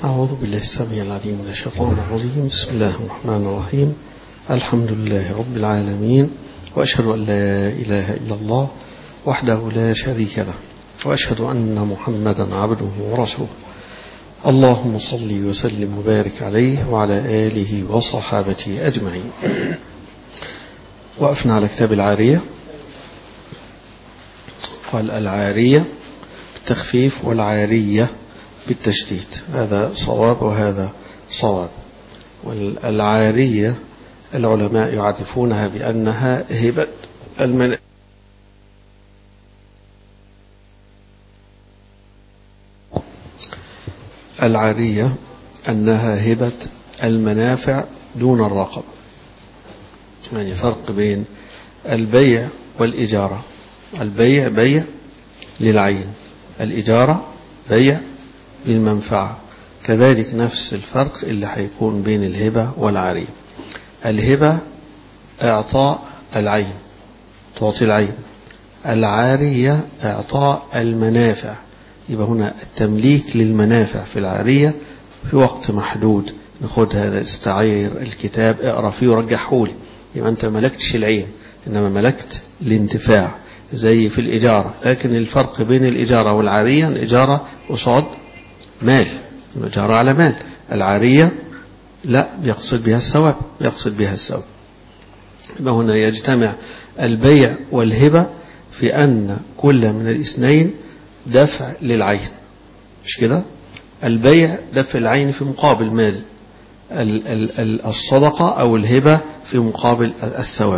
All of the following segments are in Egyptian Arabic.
أعوذ بالله السميع العليم من الشيطان الرجيم بسم الله الرحمن الرحيم الحمد لله رب العالمين وأشهد أن لا إله إلا الله وحده لا شريك له وأشهد أن محمدا عبده ورسوله اللهم صل وسلم وبارك عليه وعلى آله وصحابته أجمعين وقفنا على كتاب العارية قال العارية بالتخفيف والعارية بالتشديد هذا صواب وهذا صواب والعارية العلماء يعرفونها بأنها هبة المن العارية أنها هبة المنافع دون الرقبة يعني فرق بين البيع والإجارة البيع بيع للعين الإجارة بيع للمنفعة كذلك نفس الفرق اللي هيكون بين الهبة والعارية الهبة إعطاء العين تعطي العين العارية إعطاء المنافع يبقى هنا التمليك للمنافع في العارية في وقت محدود ناخد هذا استعير الكتاب اقرا فيه ورجحه لي يبقى انت ملكتش العين انما ملكت الانتفاع زي في الإجارة لكن الفرق بين الإجارة والعارية الإجارة قصاد مال الإجارة على مال العارية لا يقصد بها الثواب يقصد بها الثواب يبقى هنا يجتمع البيع والهبة في أن كل من الاثنين دفع للعين مش كده البيع دفع العين في مقابل مال الصدقة أو الهبة في مقابل الثواب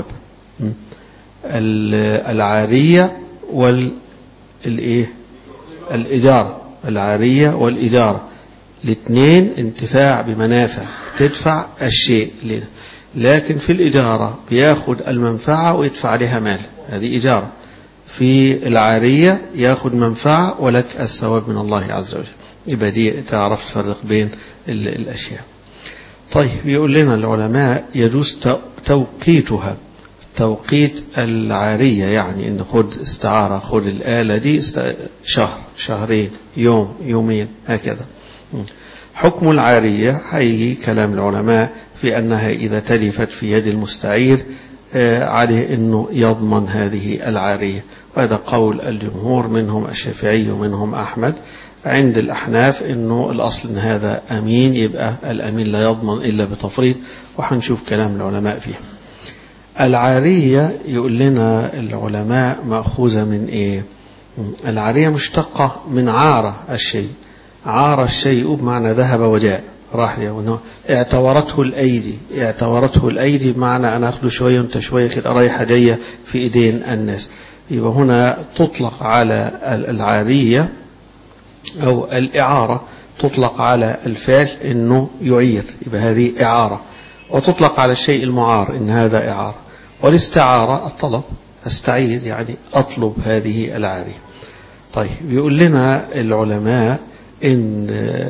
العارية والإيه الإجارة العارية والإجارة الاثنين انتفاع بمنافع تدفع الشيء لكن في الإجارة بياخد المنفعة ويدفع عليها مال هذه إجارة في العارية ياخد منفعة ولك الثواب من الله عز وجل يبقى دي تعرف تفرق بين الأشياء طيب يقول لنا العلماء يجوز توقيتها توقيت العارية يعني ان خد استعارة خد الآلة دي شهر شهرين يوم يومين هكذا حكم العارية هيجي كلام العلماء في أنها إذا تلفت في يد المستعير عليه أنه يضمن هذه العارية وهذا قول الجمهور منهم الشافعي ومنهم أحمد عند الأحناف أنه الأصل أن هذا أمين يبقى الأمين لا يضمن إلا بتفريط وحنشوف كلام العلماء فيه العارية يقول لنا العلماء مأخوذة من إيه العارية مشتقة من عارة الشيء عار الشيء بمعنى ذهب وجاء راح يعني اعتورته الأيدي اعتورته الأيدي بمعنى أنا أخذ شوية وانت شوية كده رايحة جاية في إيدين الناس يبقى هنا تطلق على العارية أو الإعارة تطلق على الفعل أنه يعير يبقى هذه إعارة وتطلق على الشيء المعار إن هذا إعارة والاستعارة الطلب استعير يعني أطلب هذه العارية طيب يقول لنا العلماء إن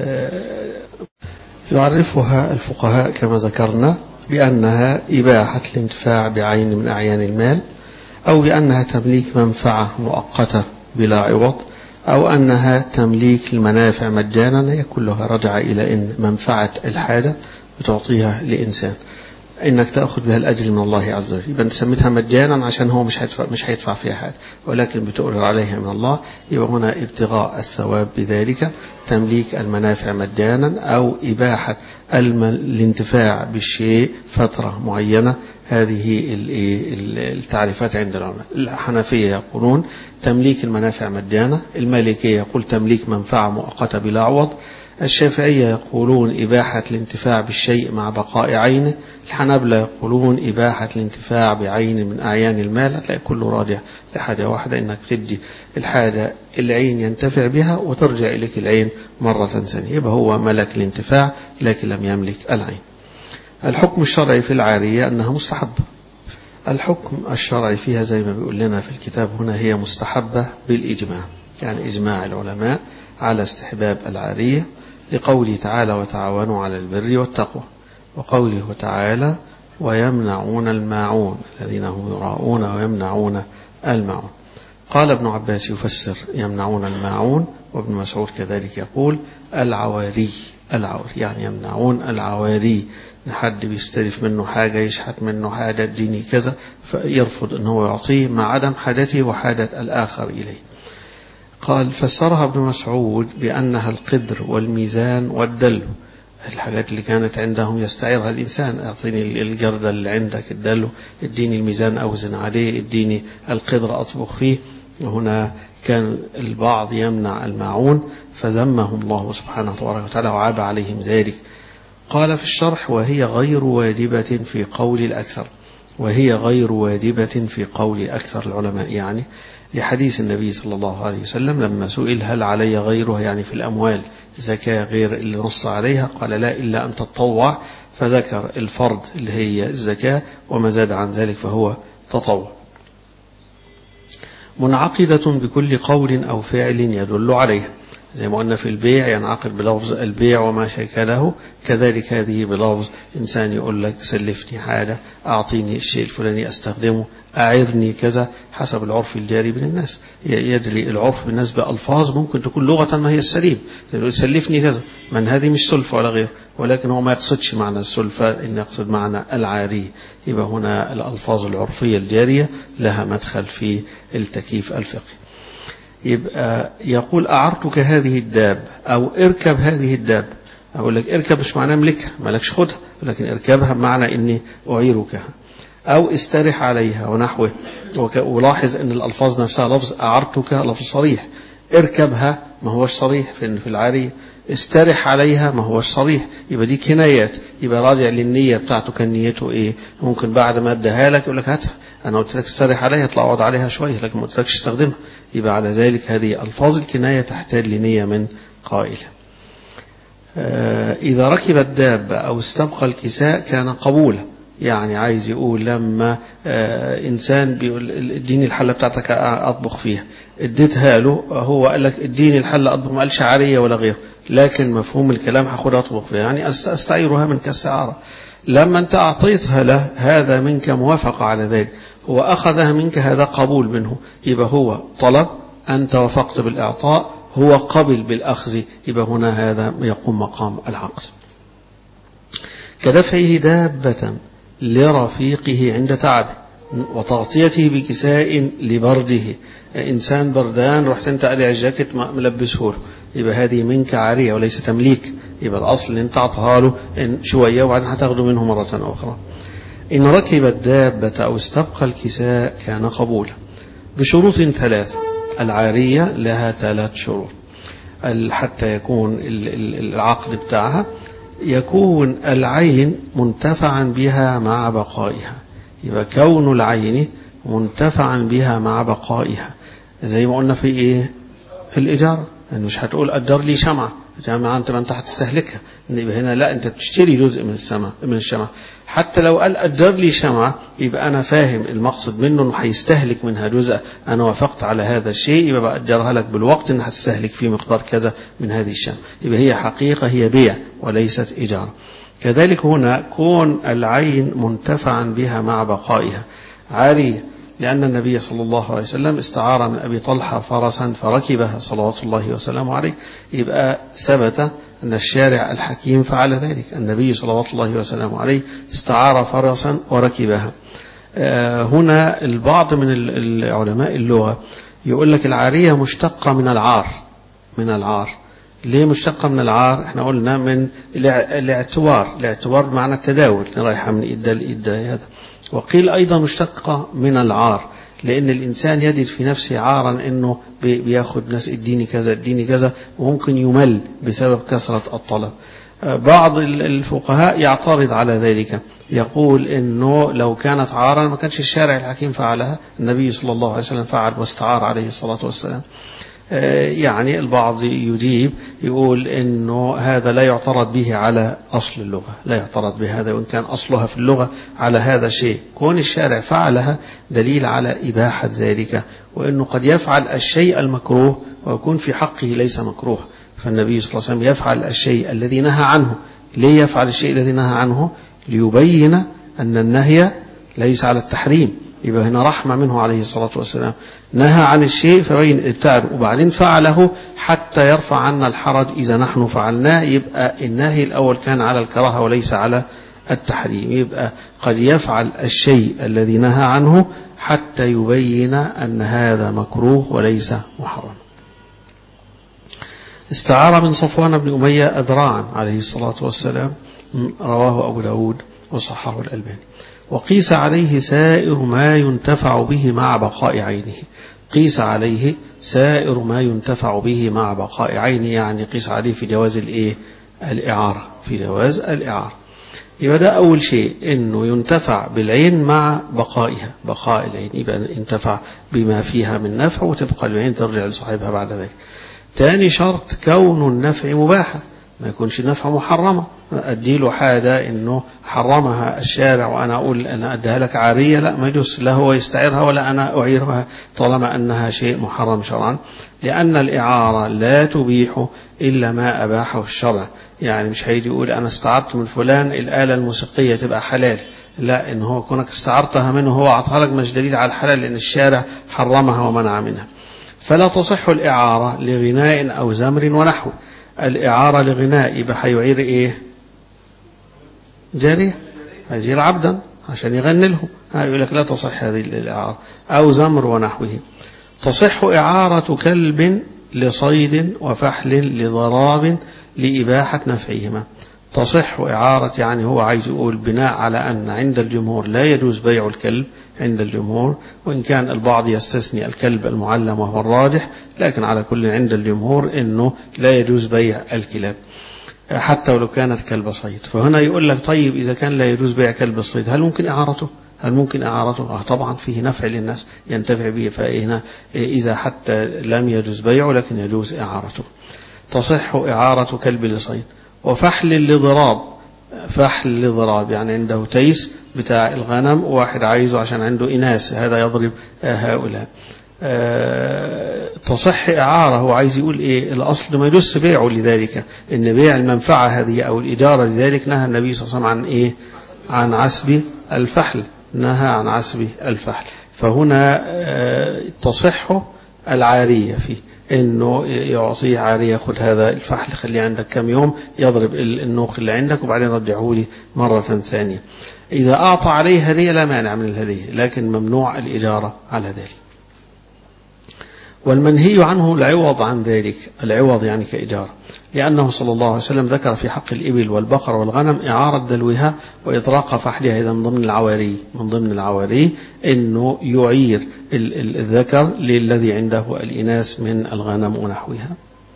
يعرفها الفقهاء كما ذكرنا بأنها إباحة الانتفاع بعين من أعيان المال أو بأنها تمليك منفعة مؤقتة بلا عوض أو أنها تمليك المنافع مجانا هي كلها رجع إلى أن منفعة الحاجة بتعطيها لإنسان انك تاخذ بها الاجر من الله عز وجل يبقى سميتها مجانا عشان هو مش هيدفع مش هيدفع فيها حاجه ولكن بتؤجر عليها من الله يبقى هنا ابتغاء الثواب بذلك تمليك المنافع مجانا او اباحه الانتفاع بالشيء فتره معينه هذه التعريفات عند العلماء الحنفيه يقولون تمليك المنافع مجانا المالكيه يقول تمليك منفعه مؤقته بلا عوض الشافعية يقولون إباحة الانتفاع بالشيء مع بقاء عينه الحنابلة يقولون إباحة الانتفاع بعين من أعيان المال هتلاقي كله راجع لحاجة واحدة إنك تدي الحاجة العين ينتفع بها وترجع إليك العين مرة ثانية يبقى هو ملك الانتفاع لكن لم يملك العين الحكم الشرعي في العارية أنها مستحبة الحكم الشرعي فيها زي ما بيقول لنا في الكتاب هنا هي مستحبة بالإجماع يعني إجماع العلماء على استحباب العارية لقوله تعالى وتعاونوا على البر والتقوى وقوله تعالى ويمنعون الماعون الذين هم يراءون ويمنعون الماعون قال ابن عباس يفسر يمنعون الماعون وابن مسعود كذلك يقول العواري العواري يعني يمنعون العواري حد بيستلف منه حاجة يشحت منه حاجة اديني كذا فيرفض ان هو يعطيه مع عدم حاجته وحاجة الآخر إليه قال فسرها ابن مسعود بأنها القدر والميزان والدل الحاجات اللي كانت عندهم يستعيرها الإنسان أعطيني الجردة اللي عندك الدلو اديني الميزان أوزن عليه اديني القدر أطبخ فيه وهنا كان البعض يمنع الماعون فذمهم الله سبحانه وتعالى وعاب عليهم ذلك قال في الشرح وهي غير واجبة في قول الأكثر وهي غير واجبة في قول أكثر العلماء يعني لحديث النبي صلى الله عليه وسلم لما سئل هل علي غيرها يعني في الأموال زكاة غير اللي نص عليها قال لا إلا أن تطوع فذكر الفرض اللي هي الزكاة وما زاد عن ذلك فهو تطوع منعقدة بكل قول أو فعل يدل عليه زي ما قلنا في البيع ينعقد بلفظ البيع وما شكله كذلك هذه بلفظ إنسان يقول لك سلفني حاجة أعطيني الشيء الفلاني أستخدمه أعرني كذا حسب العرف الجاري بين الناس يدري العرف بالناس بألفاظ ممكن تكون لغة ما هي السليم سلفني كذا من هذه مش سلفة ولا غير ولكن هو ما يقصدش معنى السلفة إن يقصد معنى العاري يبقى هنا الألفاظ العرفية الجارية لها مدخل في التكييف الفقهي يبقى يقول أعرتك هذه الداب أو اركب هذه الداب أقول لك اركب مش معناه املكها مالكش خدها لكن اركبها بمعنى إني أعيركها أو استرح عليها ونحوه ولاحظ أن الألفاظ نفسها لفظ أعرتك لفظ صريح اركبها ما هوش صريح في في العارية استرح عليها ما هوش صريح يبقى دي كنايات يبقى راجع للنية بتاعته كان نيته ايه ممكن بعد ما اداها لك يقول لك هاتها انا قلت لك استرح عليها اطلع اقعد عليها شويه لكن ما قلتلكش استخدمها يبقى على ذلك هذه الفاظ الكنايه تحتاج لنيه من قائل اذا ركب الدابه او استبقى الكساء كان قبولا يعني عايز يقول لما إنسان بيقول اديني الحلة بتاعتك أطبخ فيها اديتها له هو قال لك اديني الحلة أطبخ ما قالش عارية ولا غيره لكن مفهوم الكلام هاخدها أطبخ فيها يعني أستعيرها منك السعارة لما أنت أعطيتها له هذا منك موافقة على ذلك هو أخذها منك هذا قبول منه يبقى هو طلب أنت وافقت بالإعطاء هو قبل بالأخذ يبقى هنا هذا يقوم مقام العقد كدفعه دابة لرفيقه عند تعبه وتغطيته بكساء لبرده إنسان بردان رحت أنت قلع الجاكيت ملبسه له يبقى هذه منك عارية وليس تمليك يبقى الأصل أن أنت أعطها له إن شوية وبعدين هتاخده منه مرة أخرى إن ركب الدابة أو استبقى الكساء كان قبولا بشروط ثلاث العارية لها ثلاث شروط حتى يكون العقد بتاعها يكون العين منتفعا بها مع بقائها يبقى كون العين منتفعا بها مع بقائها زي ما قلنا في ايه الإجارة يعني مش هتقول أجر لي شمعة جماعة أنت ما أنت هتستهلكها يبقى هنا لا أنت بتشتري جزء من السماء من الشمعة حتى لو قال أجر لي شمعة يبقى أنا فاهم المقصد منه إنه هيستهلك منها جزء أنا وافقت على هذا الشيء يبقى بأجرها لك بالوقت إن هتستهلك فيه مقدار كذا من هذه الشمعة يبقى هي حقيقة هي بيع وليست إجارة كذلك هنا كون العين منتفعا بها مع بقائها عارية لأن النبي صلى الله عليه وسلم استعار من أبي طلحة فرسا فركبها صلوات الله وسلامه عليه يبقى ثبت أن الشارع الحكيم فعل ذلك النبي صلوات الله وسلامه عليه استعار فرسا وركبها هنا البعض من العلماء اللغة يقول لك العارية مشتقة من العار من العار ليه مشتقة من العار احنا قلنا من الاعتبار الاعتبار بمعنى التداول رايحة من إدى لإدى هذا وقيل أيضا مشتقة من العار لأن الإنسان يجد في نفسه عارا أنه بياخد ناس اديني كذا اديني كذا وممكن يمل بسبب كثرة الطلب بعض الفقهاء يعترض على ذلك يقول انه لو كانت عارا ما كانش الشارع الحكيم فعلها النبي صلى الله عليه وسلم فعل واستعار عليه الصلاة والسلام يعني البعض يجيب يقول انه هذا لا يعترض به على اصل اللغه، لا يعترض بهذا وان كان اصلها في اللغه على هذا الشيء، كون الشارع فعلها دليل على اباحه ذلك، وانه قد يفعل الشيء المكروه ويكون في حقه ليس مكروه، فالنبي صلى الله عليه وسلم يفعل الشيء الذي نهى عنه، ليه يفعل الشيء الذي نهى عنه؟ ليبين ان النهي ليس على التحريم يبقى هنا رحمة منه عليه الصلاة والسلام نهى عن الشيء فبين ابتعد وبعدين فعله حتى يرفع عنا الحرج إذا نحن فعلناه يبقى النهي الأول كان على الكراهة وليس على التحريم يبقى قد يفعل الشيء الذي نهى عنه حتى يبين أن هذا مكروه وليس محرم استعار من صفوان بن أمية أذراعا عليه الصلاة والسلام رواه أبو داود وصححه الألباني وقيس عليه سائر ما ينتفع به مع بقاء عينه قيس عليه سائر ما ينتفع به مع بقاء عينه يعني قيس عليه في جواز الايه الإعارة في جواز الإعارة يبقى ده أول شيء إنه ينتفع بالعين مع بقائها بقاء العين يبقى ينتفع بما فيها من نفع وتبقى العين ترجع لصاحبها بعد ذلك تاني شرط كون النفع مباحا ما يكونش النفع محرمة أدي له حاجة إنه حرمها الشارع وأنا أقول أنا أديها لك عارية لا ما يجوز لا هو يستعيرها ولا أنا أعيرها طالما أنها شيء محرم شرعا لأن الإعارة لا تبيح إلا ما أباحه الشرع يعني مش هيجي يقول أنا استعرت من فلان الآلة الموسيقية تبقى حلال لا إن هو كونك استعرتها منه هو أعطاها لك مش دليل على الحلال لأن الشارع حرمها ومنع منها فلا تصح الإعارة لغناء أو زمر ونحوه الإعارة لغناء يبقى هيعير إيه جارية هيجير عبدا عشان يغني له يقول لك لا تصح هذه الإعارة أو زمر ونحوه تصح إعارة كلب لصيد وفحل لضراب لإباحة نفعهما تصح إعارة يعني هو عايز يقول بناء على أن عند الجمهور لا يجوز بيع الكلب عند الجمهور وإن كان البعض يستثني الكلب المعلم وهو الراجح لكن على كل عند الجمهور أنه لا يجوز بيع الكلاب حتى ولو كانت كلب صيد فهنا يقول لك طيب إذا كان لا يجوز بيع كلب الصيد هل ممكن إعارته هل ممكن إعارته آه طبعا فيه نفع للناس ينتفع به فهنا إذا حتى لم يجوز بيعه لكن يجوز إعارته تصح إعارة كلب لصيد وفحل لضراب فحل لضراب يعني عنده تيس بتاع الغنم واحد عايزه عشان عنده إناث هذا يضرب هؤلاء أه تصح إعارة هو عايز يقول إيه الأصل ما يجوز بيعه لذلك إن بيع المنفعة هذه أو الإجارة لذلك نهى النبي صلى الله عليه وسلم عن إيه عن عسب الفحل نهى عن عسب الفحل فهنا أه تصح العارية فيه انه يعطيه عارية خد هذا الفحل خليه عندك كم يوم يضرب النوق اللي عندك وبعدين رجعه لي مرة ثانية إذا أعطى عليه هدية لا مانع من الهدية لكن ممنوع الإجارة على ذلك والمنهي عنه العوض عن ذلك العوض يعني كإجارة لأنه صلى الله عليه وسلم ذكر في حق الإبل والبقر والغنم إعارة دلوها وإطراق فحلها إذا من ضمن العواري من ضمن العواري أنه يعير الذكر للذي عنده الإناث من الغنم ونحوها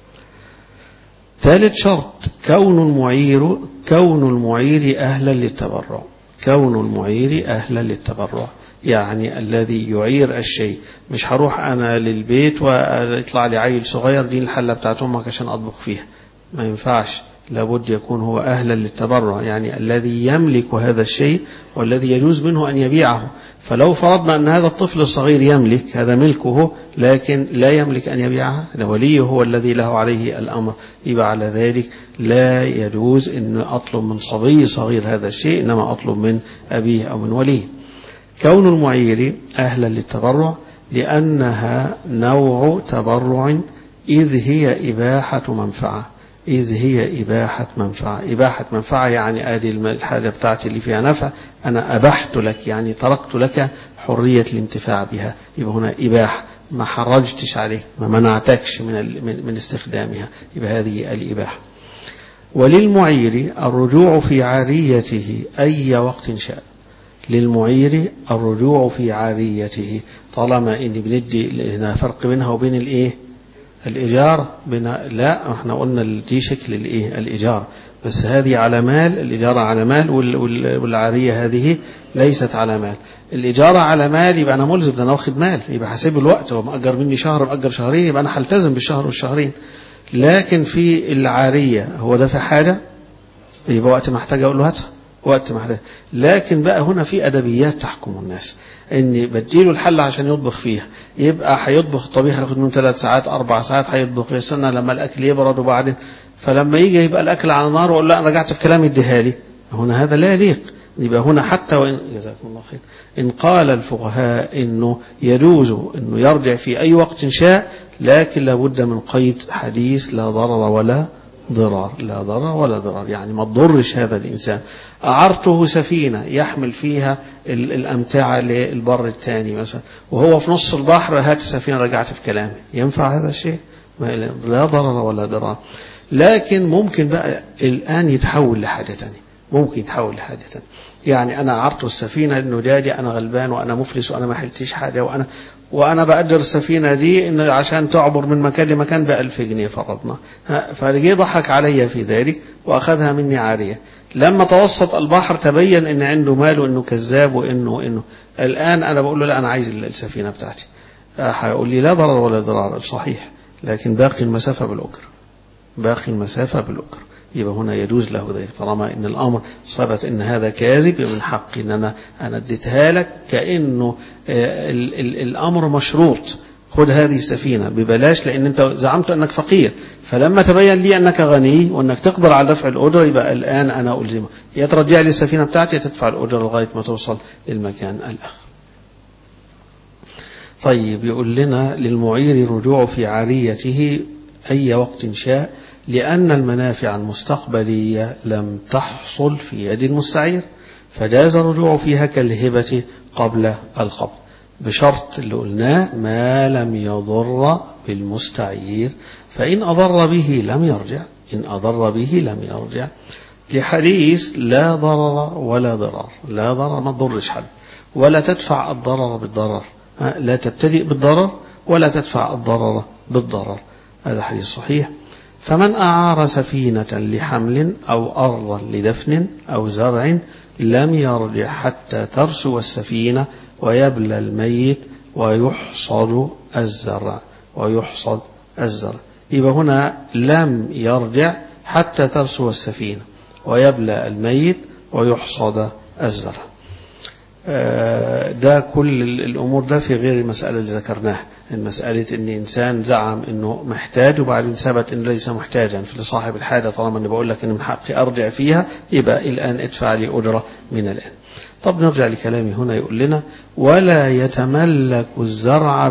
ثالث شرط كون المعير كون المعير أهلا للتبرع كون المعير أهلا للتبرع يعني الذي يعير الشيء مش هروح أنا للبيت ويطلع لي عيل صغير دي الحلة بتاعت أمك عشان أطبخ فيها ما ينفعش لابد يكون هو أهلا للتبرع يعني الذي يملك هذا الشيء والذي يجوز منه أن يبيعه فلو فرضنا أن هذا الطفل الصغير يملك هذا ملكه لكن لا يملك أن يبيعها وليه هو الذي له عليه الأمر يبقى على ذلك لا يجوز أن أطلب من صبي صغير هذا الشيء إنما أطلب من أبيه أو من وليه كون المعير أهلا للتبرع لأنها نوع تبرع إذ هي إباحة منفعة إذ هي إباحة منفعة إباحة منفعة يعني آدي الحاجة بتاعتي اللي فيها نفع أنا أبحت لك يعني تركت لك حرية الانتفاع بها يبقى هنا إباحة ما حرجتش عليك ما منعتكش من, من, من استخدامها يبقى هذه الإباحة وللمعير الرجوع في عاريته أي وقت شاء للمعير الرجوع في عاريته طالما ان بندي هنا فرق بينها وبين الايه الإيجار بنا لا احنا قلنا دي شكل الايه الإيجار بس هذه على مال الإجارة على مال والعارية هذه ليست على مال الإجارة على مال يبقى أنا ملزم ده أنا واخد مال يبقى حسب الوقت هو مأجر مني شهر مأجر شهرين يبقى أنا هلتزم بالشهر والشهرين لكن في العارية هو ده في حاجة يبقى وقت ما احتاج أقول له هاتها وقت ما احتاج لكن بقى هنا في أدبيات تحكم الناس اني بديله الحلة عشان يطبخ فيها يبقى هيطبخ الطبيخ ياخد منه ثلاث ساعات اربع ساعات هيطبخ يستنى لما الاكل يبرد وبعدين فلما يجي يبقى الاكل على النار واقول لا انا رجعت في كلامي اديها لي هنا هذا لا يليق يبقى هنا حتى وإن جزاكم الله خير إن قال الفقهاء إنه يجوز إنه يرجع في أي وقت شاء لكن لابد من قيد حديث لا ضرر ولا ضرار لا ضرر ولا ضرار يعني ما تضرش هذا الإنسان أعرته سفينة يحمل فيها الأمتعة للبر الثاني مثلا وهو في نص البحر هات السفينة رجعت في كلامي ينفع هذا الشيء لا ضرر ولا ضرار لكن ممكن بقى الآن يتحول لحاجة تانية ممكن يتحول لحاجة تانية يعني أنا عرضت السفينة إنه دادي أنا غلبان وأنا مفلس وأنا ما حلتيش حاجة وأنا وأنا بأجر السفينة دي إن عشان تعبر من مكان لمكان بألف جنيه فرضنا فجي ضحك علي في ذلك وأخذها مني عارية لما توسط البحر تبين إن عنده مال وإنه كذاب وإنه إنه الآن أنا بقول له لا أنا عايز السفينة بتاعتي هيقول لي لا ضرر ولا ضرار صحيح لكن باقي المسافة بالأجر باقي المسافة بالأجر يبقى هنا يجوز له ذلك طالما ان الامر ثبت ان هذا كاذب من حقي ان انا انا اديتها لك كانه ال ال الامر مشروط خذ هذه السفينه ببلاش لان انت زعمت انك فقير فلما تبين لي انك غني وانك تقدر على دفع الاجره يبقى الان انا الزمك يا ترجع لي السفينه بتاعتي يا تدفع الاجره لغايه ما توصل للمكان الاخر. طيب يقول لنا للمعير الرجوع في عاريته اي وقت شاء لأن المنافع المستقبلية لم تحصل في يد المستعير فجاز الرجوع فيها كالهبة قبل القبض بشرط اللي قلناه ما لم يضر بالمستعير فإن أضر به لم يرجع إن أضر به لم يرجع لحديث لا ضرر ولا ضرار لا ضرر ما تضرش حد ولا تدفع الضرر بالضرر لا تبتدئ بالضرر ولا تدفع الضرر بالضرر هذا حديث صحيح فمن أعار سفينة لحمل أو أرضا لدفن أو زرع لم يرجع حتى ترسو السفينة ويبلى الميت ويحصد الزرع ويحصد الزرع يبقى هنا لم يرجع حتى ترسو السفينة ويبلى الميت ويحصد الزرع ده كل الأمور ده في غير المسألة اللي ذكرناها المسألة إن إنسان زعم إنه محتاج وبعدين ثبت إنه ليس محتاجا فلصاحب الحاجة طالما إني بقول لك إن من حقي أرجع فيها يبقى الآن ادفع لي أجرة من الآن طب نرجع لكلامي هنا يقول لنا ولا يتملك الزرع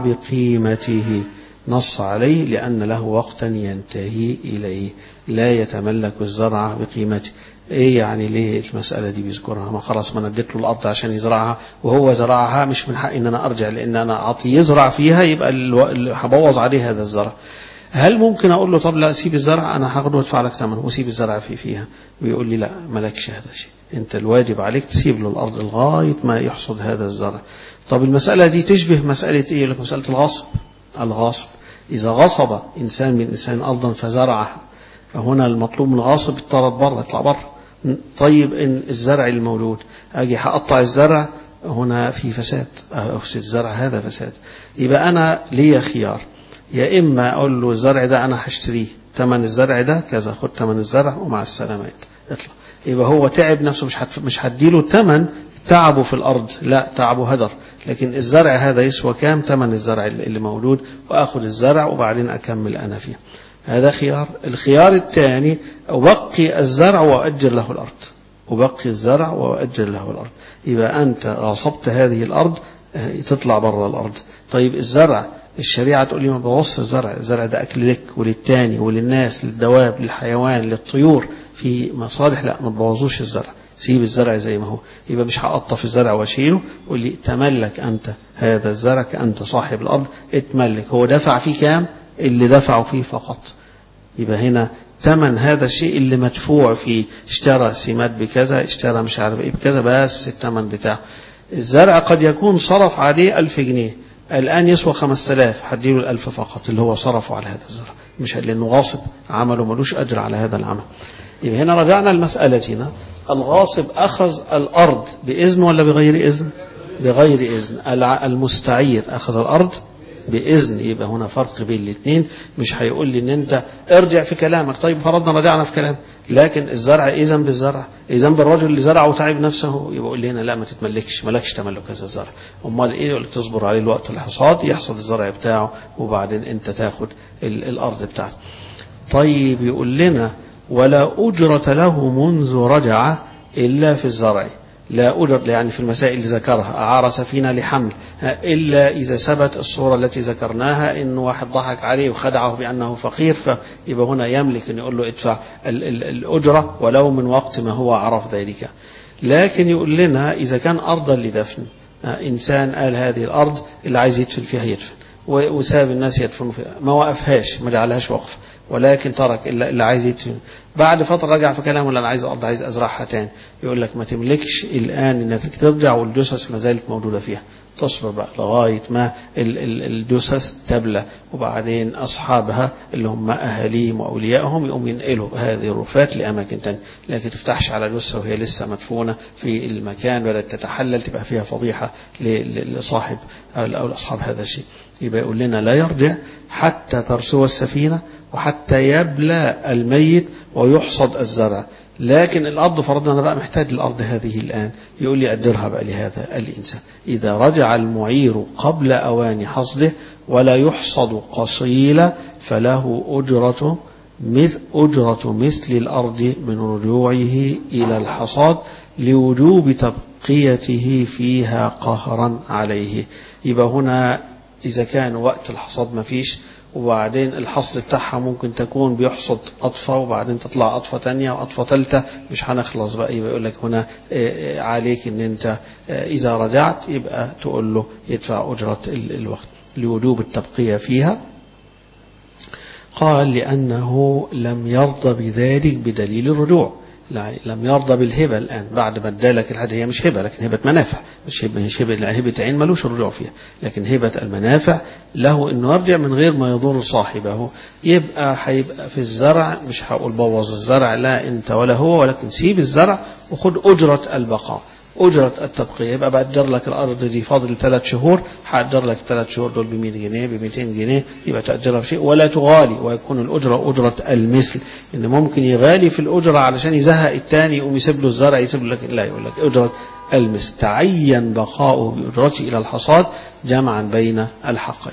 بقيمته نص عليه لأن له وقتا ينتهي إليه لا يتملك الزرع بقيمته ايه يعني ليه المسألة دي بيذكرها ما خلاص ما نديت له الأرض عشان يزرعها وهو زرعها مش من حق ان انا ارجع لان انا اعطي يزرع فيها يبقى اللي هبوظ عليه هذا الزرع هل ممكن اقول له طب لا سيب الزرع انا هاخده وادفع لك ثمنه وسيب الزرع في فيها ويقول لي لا مالكش هذا الشيء انت الواجب عليك تسيب له الارض لغايه ما يحصد هذا الزرع طب المسألة دي تشبه مسألة ايه لك مسألة الغصب الغصب إذا غصب إنسان من إنسان أرضا فزرعها فهنا المطلوب من الغاصب يطرد بره يطلع بره طيب إن الزرع المولود أجي هقطع الزرع هنا في فساد أفسد الزرع هذا فساد يبقى أنا لي خيار يا إما أقول له الزرع ده أنا هشتريه ثمن الزرع ده كذا خد ثمن الزرع ومع السلامات اطلع يبقى هو تعب نفسه مش هتف... مش هديله الثمن تعبه في الأرض لا تعبه هدر لكن الزرع هذا يسوى كام ثمن الزرع اللي مولود وأخذ الزرع وبعدين أكمل أنا فيه هذا خيار الخيار الثاني أبقي الزرع وأجر له الأرض أبقي الزرع وأجر له الأرض يبقى أنت غصبت هذه الأرض تطلع بره الأرض طيب الزرع الشريعة تقول لي ما بوص الزرع الزرع ده أكل لك وللتاني وللناس للدواب للحيوان للطيور في مصالح لا ما تبوظوش الزرع سيب الزرع زي ما هو يبقى مش هقطف الزرع واشيله قول لي تملك أنت هذا الزرع أنت صاحب الأرض اتملك هو دفع فيه كام اللي دفعوا فيه فقط يبقى هنا ثمن هذا الشيء اللي مدفوع فيه اشترى سمات بكذا اشترى مش عارف ايه بكذا بس الثمن بتاعه الزرع قد يكون صرف عليه ألف جنيه الآن يسوى خمس آلاف هديله الألف فقط اللي هو صرفه على هذا الزرع مش لأنه غاصب عمله ملوش أجر على هذا العمل يبقى هنا رجعنا لمسألتنا الغاصب أخذ الأرض بإذن ولا بغير إذن بغير إذن المستعير أخذ الأرض بإذن يبقى هنا فرق بين الاثنين مش هيقول لي ان انت ارجع في كلامك طيب فرضنا رجعنا في كلام لكن الزرع اذا بالزرع اذا بالرجل اللي زرع وتعب نفسه يبقى يقول لي هنا لا ما تتملكش مالكش تملك هذا الزرع امال ايه يقول تصبر عليه الوقت الحصاد يحصد الزرع بتاعه وبعدين انت تاخد الارض بتاعته طيب يقول لنا ولا أجرة له منذ رجع إلا في الزرع لا أجر يعني في المسائل اللي ذكرها أعار سفينة لحمل إلا إذا ثبت الصورة التي ذكرناها إن واحد ضحك عليه وخدعه بأنه فقير فيبقى هنا يملك أن يقول له ادفع الأجرة ولو من وقت ما هو عرف ذلك لكن يقول لنا إذا كان أرضا لدفن إنسان قال هذه الأرض اللي عايز يدفن فيها يدفن وساب الناس يدفنوا فيها ما وقفهاش ما جعلهاش وقف ولكن ترك اللي عايز يدفن بعد فترة رجع في كلامه اللي أنا عايز أرض عايز أزرعها تاني يقول لك ما تملكش الآن إنك ترجع والجثث ما زالت موجودة فيها تصبر بقى لغاية ما الجثث تبلى وبعدين أصحابها اللي هم أهاليهم وأوليائهم يقوم ينقلوا هذه الرفات لأماكن تانية لكن تفتحش على جثة وهي لسه مدفونة في المكان بدأت تتحلل تبقى فيها فضيحة لصاحب أو لأصحاب هذا الشيء يبقى يقول لنا لا يرجع حتى ترسو السفينة وحتى يبلى الميت ويحصد الزرع لكن الأرض فرضنا أنا بقى محتاج الأرض هذه الآن يقول لي أدرها بقى لهذا الإنسان إذا رجع المعير قبل أوان حصده ولا يحصد قصيلا فله أجرة مثل أجرة مثل الأرض من رجوعه إلى الحصاد لوجوب تبقيته فيها قهرا عليه يبقى هنا إذا كان وقت الحصاد ما فيش وبعدين الحصد بتاعها ممكن تكون بيحصد أطفة وبعدين تطلع أطفة تانية وأطفة تالتة مش هنخلص بقى يبقى يقول لك هنا عليك ان انت إذا رجعت يبقى تقول له يدفع أجرة الوقت لوجوب التبقية فيها قال لأنه لم يرضى بذلك بدليل الرجوع لم يرضى بالهبة الآن بعد ما ادالك الحاجة هي مش هبة لكن هبة منافع مش هبة مش هبة هبة عين ملوش الرجوع فيها لكن هبة المنافع له انه يرجع من غير ما يضر صاحبه يبقى هيبقى في الزرع مش هقول بوظ الزرع لا انت ولا هو ولكن سيب الزرع وخد أجرة البقاء أجرة التبقية يبقى بأجر لك الأرض دي فاضل ثلاث شهور هأجر لك ثلاث شهور دول ب 100 جنيه ب 200 جنيه يبقى تأجرها بشيء ولا تغالي ويكون الأجرة أجرة المثل إن ممكن يغالي في الأجرة علشان يزهق الثاني يقوم يسيب له الزرع يسيب لك لا يقول لك أجرة المثل تعين بقاؤه بأجرته إلى الحصاد جمعا بين الحقين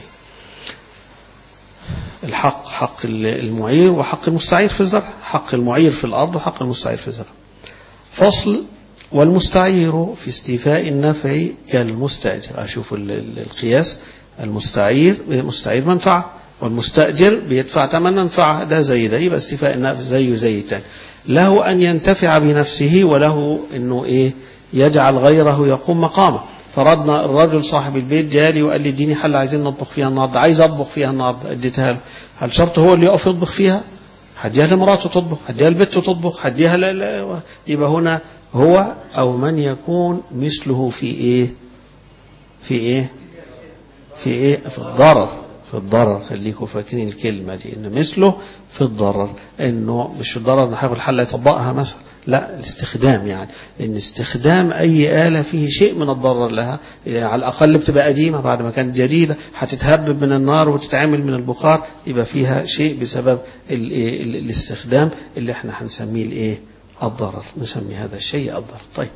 الحق حق المعير وحق المستعير في الزرع حق المعير في الأرض وحق المستعير في الزرع فصل والمستعير في استيفاء النفع كالمستأجر أشوف القياس المستعير مستعير منفعة والمستأجر بيدفع ثمن منفعة ده زي ده يبقى استيفاء النفع زيه زي التاني له أن ينتفع بنفسه وله أنه إيه يجعل غيره يقوم مقامه فرضنا الرجل صاحب البيت جالي وقال لي اديني حلة عايزين نطبخ فيها النهارده عايز اطبخ فيها النهارده اديتها له هل شرط هو اللي يقف يطبخ فيها هديها لمراته تطبخ هديها لبنته تطبخ هديها لا لا يبقى هنا هو أو من يكون مثله في إيه في إيه في إيه في الضرر في الضرر خليكم فاكرين الكلمة دي إن مثله في الضرر إنه مش في الضرر إنه هياخد حلة يطبقها مثلا لا الاستخدام يعني إن استخدام أي آلة فيه شيء من الضرر لها يعني على الأقل بتبقى قديمة بعد ما كانت جديدة هتتهبب من النار وتتعمل من البخار يبقى فيها شيء بسبب الاستخدام اللي احنا هنسميه الايه الضرر نسمي هذا الشيء الضرر طيب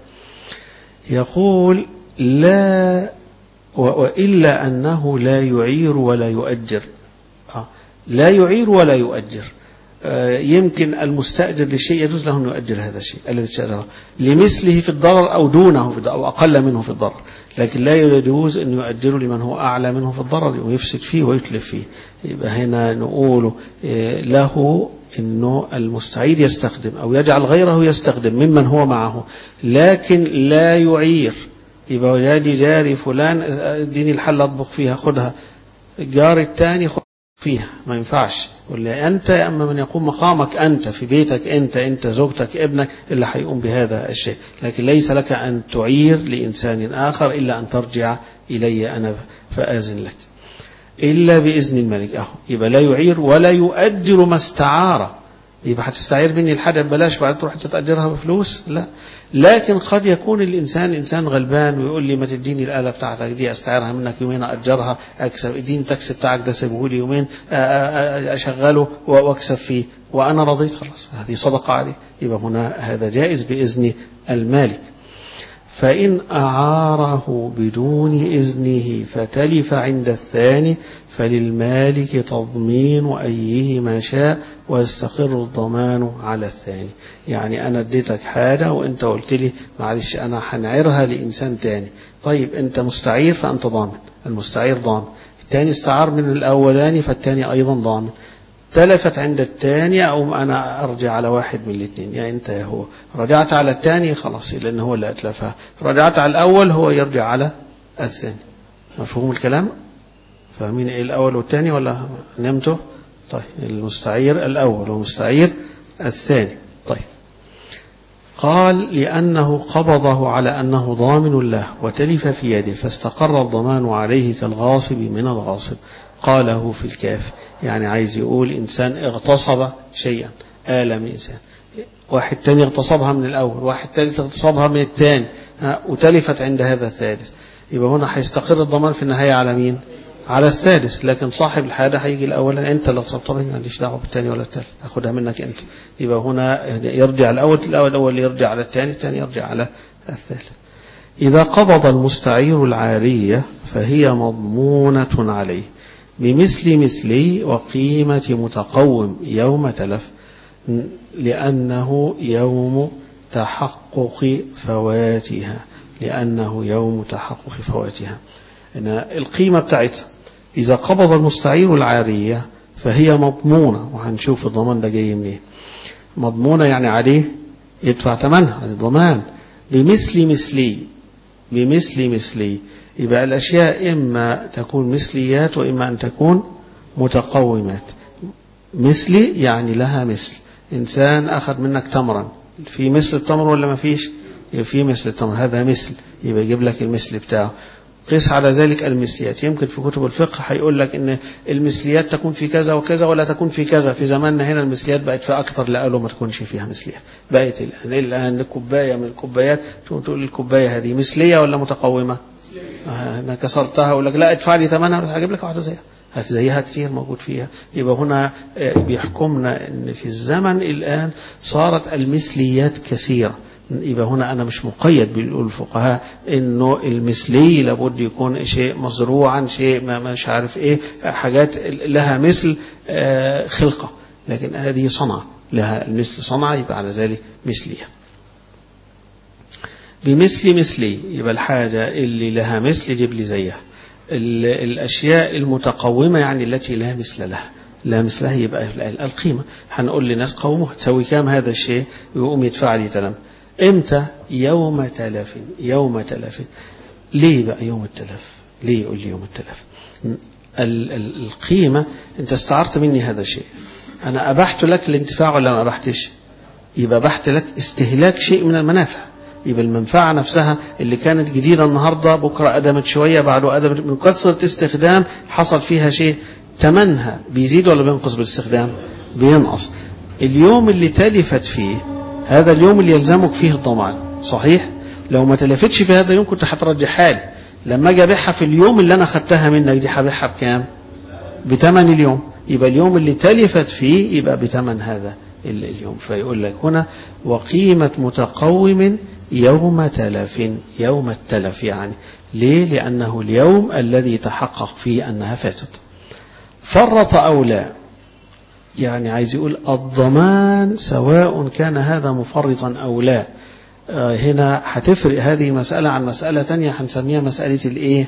يقول لا وإلا أنه لا يعير ولا يؤجر لا يعير ولا يؤجر يمكن المستأجر لشيء يجوز له أن يؤجر هذا الشيء الذي اشتراه لمثله في الضرر أو دونه في الضرر أو أقل منه في الضرر لكن لا يجوز أن يؤجره لمن هو أعلى منه في الضرر ويفسد فيه ويتلف فيه يبقى هنا نقول له أنه المستعير يستخدم أو يجعل غيره يستخدم ممن هو معه لكن لا يعير يبقى يادي جاري فلان اديني الحلة اطبخ فيها خدها الجار الثاني خد فيها ما ينفعش يقول لي أنت يا أما من يقوم مقامك أنت في بيتك أنت أنت زوجتك ابنك اللي هيقوم بهذا الشيء لكن ليس لك أن تعير لإنسان آخر إلا أن ترجع إلي أنا فآذن لك إلا بإذن الملك أهو يبقى لا يعير ولا يؤجر ما استعار يبقى هتستعير مني الحاجة ببلاش بعد تروح تتأجرها بفلوس لا لكن قد يكون الإنسان إنسان غلبان ويقول لي ما تديني الآلة بتاعتك دي أستعيرها منك يومين أجرها أكسب اديني التاكسي بتاعك ده سيبه لي يومين أشغله وأكسب فيه وأنا رضيت خلاص هذه صدقة عليه يبقى هنا هذا جائز بإذن المالك فإن أعاره بدون إذنه فتلف عند الثاني فللمالك تضمين أيهما شاء ويستقر الضمان على الثاني يعني أنا اديتك حاجة وأنت قلت لي معلش أنا هنعرها لإنسان تاني طيب أنت مستعير فأنت ضامن المستعير ضامن الثاني استعار من الأولاني فالثاني أيضا ضامن تلفت عند الثاني أو أنا أرجع على واحد من الاثنين يا أنت يا هو رجعت على الثاني خلاص لأن هو اللي أتلفها رجعت على الأول هو يرجع على الثاني مفهوم الكلام فاهمين إيه الأول والثاني ولا نمتوا طيب المستعير الأول والمستعير الثاني طيب قال لأنه قبضه على أنه ضامن له وتلف في يده فاستقر الضمان عليه كالغاصب من الغاصب قاله في الكافي يعني عايز يقول إنسان اغتصب شيئا آلة من إنسان واحد تاني اغتصبها من الأول واحد ثالث اغتصبها من الثاني وتلفت عند هذا الثالث يبقى هنا هيستقر الضمان في النهاية على مين على الثالث لكن صاحب الحاجة هيجي الأول انت اللي اغتصبتها مني ماليش دعوه بالثاني ولا الثالث اخدها منك انت يبقى هنا يرجع الأول الأول الأول يرجع على الثاني الثاني يرجع على الثالث إذا قبض المستعير العارية فهي مضمونة عليه بمثل مثلي وقيمة متقوم يوم تلف لأنه يوم تحقق فواتها لأنه يوم تحقق فواتها إن القيمة بتاعتها إذا قبض المستعير العارية فهي مضمونة وهنشوف الضمان ده جاي منين مضمونة يعني عليه يدفع ثمنها عن الضمان بمثل مثلي بمثل مثلي يبقى الأشياء إما تكون مثليات وإما أن تكون متقومات مثلي يعني لها مثل إنسان أخذ منك تمرا في مثل التمر ولا ما فيش يبقى في مثل التمر هذا مثل يبقى يجيب لك المثل بتاعه قيس على ذلك المثليات يمكن في كتب الفقه هيقول لك ان المثليات تكون في كذا وكذا ولا تكون في كذا في زماننا هنا المثليات بقت في اكثر لا قالوا ما تكونش فيها مثليات بقت الان الان كوبايه من الكوبايات تقول الكوبايه هذه مثليه ولا متقومه انا كسرتها اقول لك لا ادفع لي ثمنها هجيب لك واحده زيها هات زيها كتير موجود فيها يبقى هنا بيحكمنا ان في الزمن الان صارت المثليات كثيره يبقى هنا أنا مش مقيد بيقول الفقهاء إنه المثلي لابد يكون شيء مزروعا شيء ما مش عارف إيه حاجات لها مثل خلقة لكن هذه صنعة لها المثل صنعة يبقى على ذلك مثلية بمثل مثلي يبقى الحاجة اللي لها مثل يجيب لي زيها الأشياء المتقومة يعني التي لا مثل لها لا مثلها يبقى القيمة هنقول لناس قومه تسوي كام هذا الشيء ويقوم يدفع لي تلم امتى يوم تلف يوم تلف ليه بقى يوم التلف ليه يقول لي يوم التلف ال ال القيمة انت استعرت مني هذا الشيء انا ابحت لك الانتفاع ولا ما ابحتش يبقى ابحت لك استهلاك شيء من المنافع يبقى المنفعة نفسها اللي كانت جديدة النهاردة بكرة أدمت شوية بعده أدمت من كثرة استخدام حصل فيها شيء تمنها بيزيد ولا بينقص بالاستخدام بينقص اليوم اللي تلفت فيه هذا اليوم اللي يلزمك فيه الضمان صحيح لو ما تلفتش في هذا اليوم كنت هترجحها لي لما اجي ابيعها في اليوم اللي انا خدتها منك دي هبيعها بكام بثمن اليوم يبقى اليوم اللي تلفت فيه يبقى بثمن هذا اليوم فيقول لك هنا وقيمة متقوم يوم تلف يوم التلف يعني ليه لأنه اليوم الذي تحقق فيه أنها فاتت فرط أو لا يعني عايز يقول الضمان سواء كان هذا مفرطا أو لا هنا هتفرق هذه المسألة عن مسألة تانية هنسميها مسألة الإيه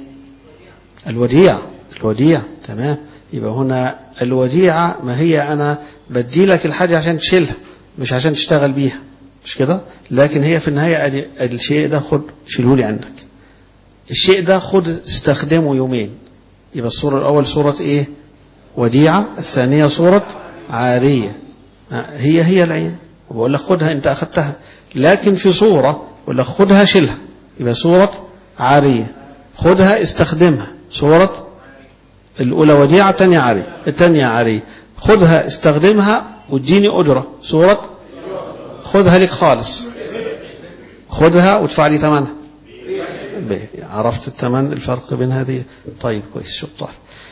الوديع الوديع تمام يبقى هنا الوديعة ما هي أنا بدي لك الحاجة عشان تشيلها مش عشان تشتغل بيها مش كده لكن هي في النهاية الشيء ده خد شيله لي عندك الشيء ده خد استخدمه يومين يبقى الصورة الأول صورة إيه وديعة الثانية صورة عارية هي هي العين وبقول لك خدها انت اخذتها لكن في صورة بقول لك خدها شيلها يبقى صورة عارية خدها استخدمها صورة الأولى وديعة الثانية عارية الثانية عارية خدها استخدمها واديني أجرة صورة خدها لك خالص خدها وادفع لي ثمنها عرفت الثمن الفرق بين هذه طيب كويس شطار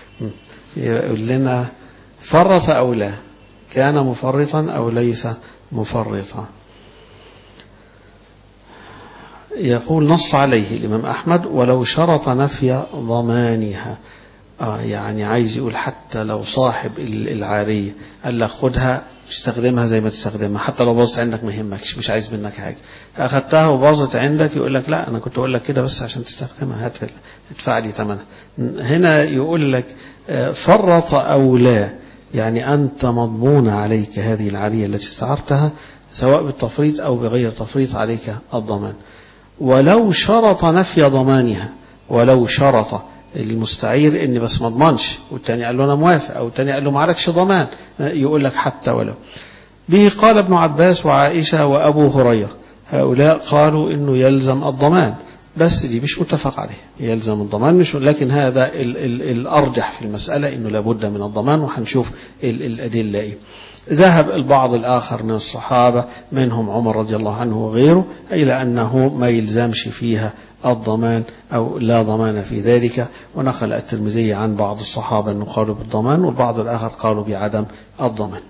يقول لنا فرط أو لا كان مفرطا أو ليس مفرطا يقول نص عليه الإمام أحمد ولو شرط نفي ضمانها آه يعني عايز يقول حتى لو صاحب العارية قال لك خدها استخدمها زي ما تستخدمها حتى لو باظت عندك ما يهمكش مش عايز منك حاجة أخدتها وباظت عندك يقول لك لا أنا كنت أقول لك كده بس عشان تستخدمها هات ادفع لي ثمنها هنا يقول لك فرط أو لا يعني أنت مضمون عليك هذه العارية التي استعرتها سواء بالتفريط أو بغير تفريط عليك الضمان ولو شرط نفي ضمانها ولو شرط المستعير اني بس ما اضمنش والتاني قال له انا موافق او التاني قال له ما عليكش ضمان يقول لك حتى ولو به قال ابن عباس وعائشة وابو هريرة هؤلاء قالوا انه يلزم الضمان بس دي مش متفق عليه يلزم الضمان مش لكن هذا ال ال الارجح في المسألة انه لابد من الضمان وهنشوف ال الادلة ايه ذهب البعض الآخر من الصحابة منهم عمر رضي الله عنه وغيره إلى أنه ما يلزمش فيها الضمان أو لا ضمان في ذلك ونقل الترمذي عن بعض الصحابة أنه قالوا بالضمان والبعض الآخر قالوا بعدم الضمان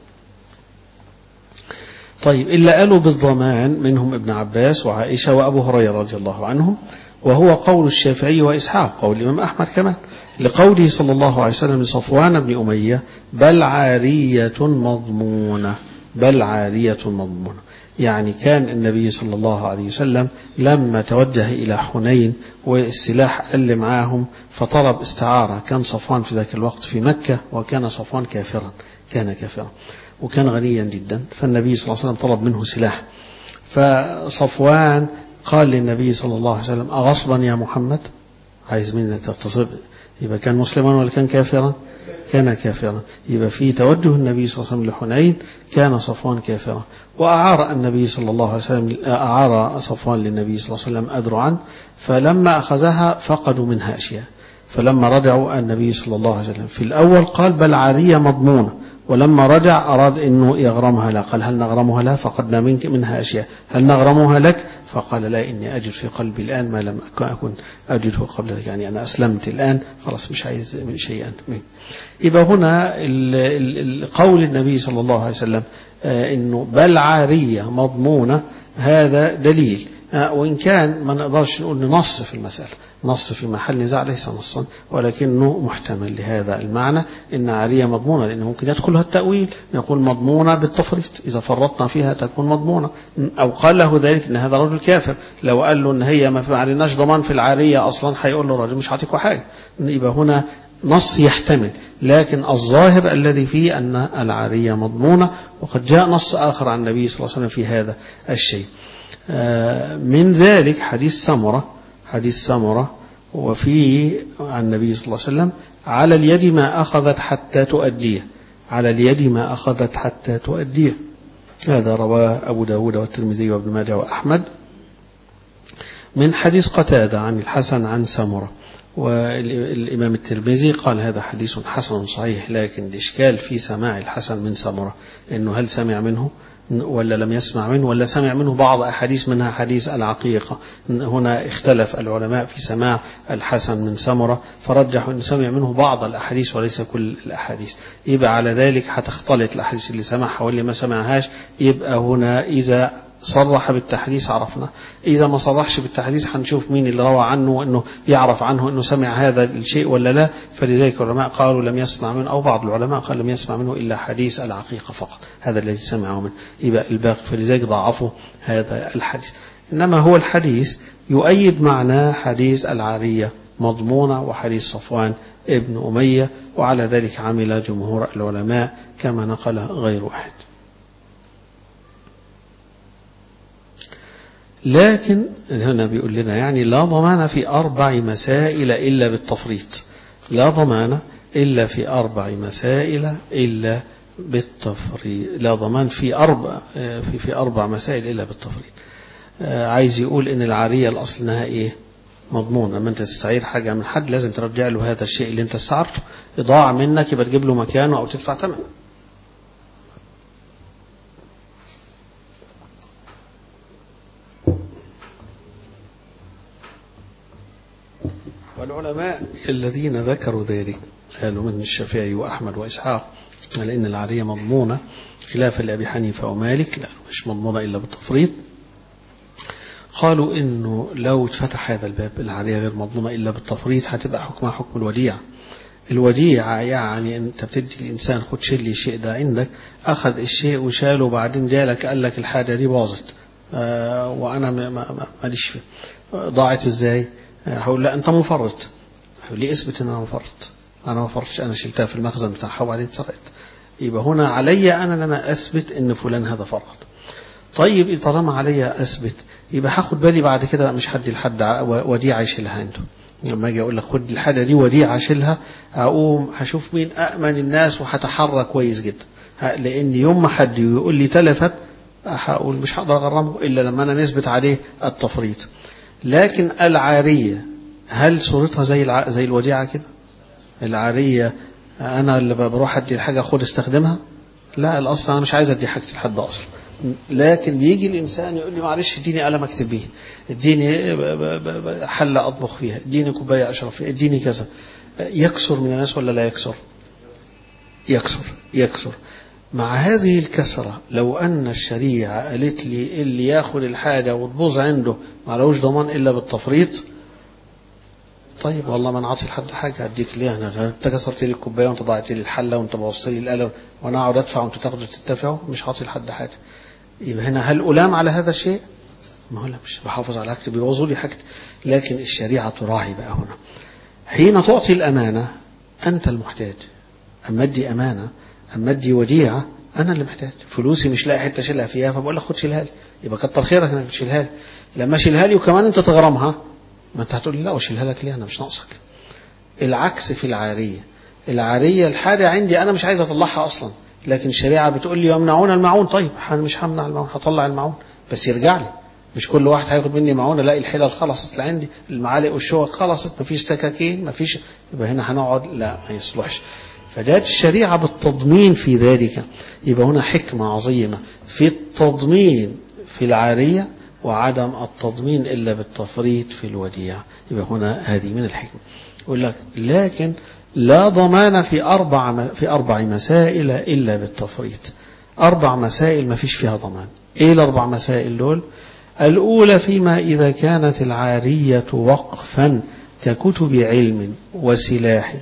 طيب إلا قالوا بالضمان منهم ابن عباس وعائشة وأبو هريرة رضي الله عنهم وهو قول الشافعي وإسحاق قول الإمام أحمد كمان لقوله صلى الله عليه وسلم لصفوان بن أمية بل عارية مضمونة بل عارية مضمونة يعني كان النبي صلى الله عليه وسلم لما توجه إلى حنين والسلاح قل معاهم فطلب استعارة كان صفوان في ذاك الوقت في مكة وكان صفوان كافرا كان كافرا وكان غنيا جدا فالنبي صلى الله عليه وسلم طلب منه سلاح فصفوان قال للنبي صلى الله عليه وسلم أغصبا يا محمد عايز مني تغتصب يبقى كان مسلما ولا كان كافرا كان كافرا يبقى في توجه النبي صلى الله عليه وسلم لحنين كان صفوان كافرا وأعار النبي صلى الله عليه وسلم أعار صفوان للنبي صلى الله عليه وسلم أدرعا فلما أخذها فقدوا منها أشياء فلما رجعوا النبي صلى الله عليه وسلم في الأول قال بل عارية مضمونة ولما رجع أراد أنه يغرمها لا قال هل نغرمها لها فقدنا منك منها أشياء هل نغرمها لك فقال لا إني أجد في قلبي الآن ما لم أكن أجده قبل ذلك يعني أنا أسلمت الآن خلاص مش عايز من شيئا منه يبقى هنا قول النبي صلى الله عليه وسلم أنه بل عارية مضمونة هذا دليل وإن كان ما نقدرش نقول نص في المسألة نص في محل نزاع ليس نصا ولكنه محتمل لهذا المعنى إن عارية مضمونة لأنه ممكن يدخلها التأويل يقول مضمونة بالتفريط إذا فرطنا فيها تكون مضمونة أو قال له ذلك إن هذا رجل كافر لو قال له إن هي ما عليناش ضمان في العارية أصلا هيقول له راجل مش هعطيكوا حاجة يبقى هنا نص يحتمل لكن الظاهر الذي فيه أن العارية مضمونة وقد جاء نص آخر عن النبي صلى الله عليه وسلم في هذا الشيء من ذلك حديث سمرة حديث سمرة وفيه عن النبي صلى الله عليه وسلم على اليد ما أخذت حتى تؤديه على اليد ما أخذت حتى تؤديه هذا رواه أبو داود والترمذي وابن ماجه وأحمد من حديث قتادة عن الحسن عن سمرة والإمام الترمذي قال هذا حديث حسن صحيح لكن الإشكال في سماع الحسن من سمرة إنه هل سمع منه ولا لم يسمع منه ولا سمع منه بعض أحاديث منها حديث العقيقة هنا اختلف العلماء في سماع الحسن من سمرة فرجحوا أن سمع منه بعض الأحاديث وليس كل الأحاديث يبقى على ذلك هتختلط الأحاديث اللي سمعها واللي ما سمعهاش يبقى هنا إذا صرح بالتحديث عرفنا إذا ما صرحش بالتحديث هنشوف مين اللي روى عنه وأنه يعرف عنه أنه سمع هذا الشيء ولا لا فلذلك العلماء قالوا لم يسمع منه أو بعض العلماء قال لم يسمع منه إلا حديث العقيقة فقط هذا الذي سمعه منه يبقى الباقي فلذلك ضعفوا هذا الحديث إنما هو الحديث يؤيد معناه حديث العارية مضمونة وحديث صفوان ابن أمية وعلى ذلك عمل جمهور العلماء كما نقل غير واحد لكن هنا بيقول لنا يعني لا ضمان في أربع مسائل إلا بالتفريط لا ضمان إلا في أربع مسائل إلا بالتفريط لا ضمان في أربع في في أربع مسائل إلا بالتفريط عايز يقول إن العارية الأصل إنها إيه مضمون لما أنت تستعير حاجة من حد لازم ترجع له هذا الشيء اللي أنت استعرته إضاع منك يبقى تجيب له مكانه أو تدفع ثمنه والعلماء الذين ذكروا ذلك قالوا من الشافعي وأحمد وإسحاق على أن العارية مضمونة خلافا لأبي حنيفة ومالك لا مش مضمونة إلا بالتفريط قالوا انه لو اتفتح هذا الباب العارية غير مضمونة الا بالتفريط هتبقى حكمها حكم الوديعة الوديعة يعني انت بتدي الانسان خد شيل لي الشيء ده عندك اخذ الشيء وشاله وبعدين جالك قال لك الحاجة دي باظت آه وانا ماليش فيه ضاعت ازاي هقول لا انت مفرط ليه اثبت ان انا مفرط انا ما فرطش انا شلتها في المخزن بتاعها وبعدين اتسرقت يبقى هنا علي انا ان انا اثبت ان فلان هذا فرط طيب طالما علي اثبت يبقى هاخد بالي بعد كده مش هدي لحد وديعه يشيلها عنده لما اجي اقول لك خد الحاجه دي وديعه اشيلها اقوم هشوف مين امن الناس وهتحرى كويس جدا لان يوم ما حد يقول لي تلفت هقول مش هقدر اغرمه الا لما انا نثبت عليه التفريط لكن العاريه هل صورتها زي الع... زي الوديعه كده العاريه انا اللي بروح ادي الحاجه خد استخدمها لا الاصل انا مش عايز ادي حاجتي لحد اصلا لكن بيجي الانسان يقول لي معلش اديني قلم اكتب بيه اديني حله اطبخ فيها اديني كوبايه اشرب فيها اديني كذا يكسر من الناس ولا لا يكسر يكسر يكسر مع هذه الكسرة لو أن الشريعة قالت لي اللي ياخد الحاجة وتبوظ عنده ما لهوش ضمان إلا بالتفريط طيب والله ما نعطي لحد حاجة أديك ليه أنا أنت كسرت لي الكوباية وأنت ضاعت لي الحلة وأنت بوظت لي القلم وأنا أقعد أدفع وأنتوا تاخدوا تدفعوا مش هعطي لحد حاجة يبقى هنا هل ألام على هذا الشيء؟ ما هو لا مش بحافظ على حاجتي بيبوظوا لي حاجتي لكن الشريعة تراعي بقى هنا حين تعطي الأمانة أنت المحتاج أما أدي أمانة أما أدي وديعة أنا اللي محتاج فلوسي مش لاقي حتة أشيلها فيها فبقول لك خد شيلها لي يبقى كتر خيرك إنك تشيلها لي لما أشيلها لي وكمان أنت تغرمها ما أنت هتقول لي لا وأشيلها لك ليه أنا مش ناقصك العكس في العارية العارية الحاجة عندي أنا مش عايز أطلعها أصلا لكن الشريعة بتقول لي يمنعون المعون طيب أنا مش همنع المعون هطلع المعون بس يرجع لي مش كل واحد هياخد مني معون الاقي الحلل خلصت اللي عندي المعالق والشوك خلصت مفيش سكاكين مفيش يبقى هنا هنقعد لا ما يصلحش فجاءت الشريعة بالتضمين في ذلك يبقى هنا حكمة عظيمة في التضمين في العارية وعدم التضمين إلا بالتفريط في الوديع يبقى هنا هذه من الحكمة يقول لك لكن لا ضمان في أربع في أربع مسائل إلا بالتفريط أربع مسائل ما فيش فيها ضمان إيه الأربع مسائل دول الأولى فيما إذا كانت العارية وقفا ككتب علم وسلاح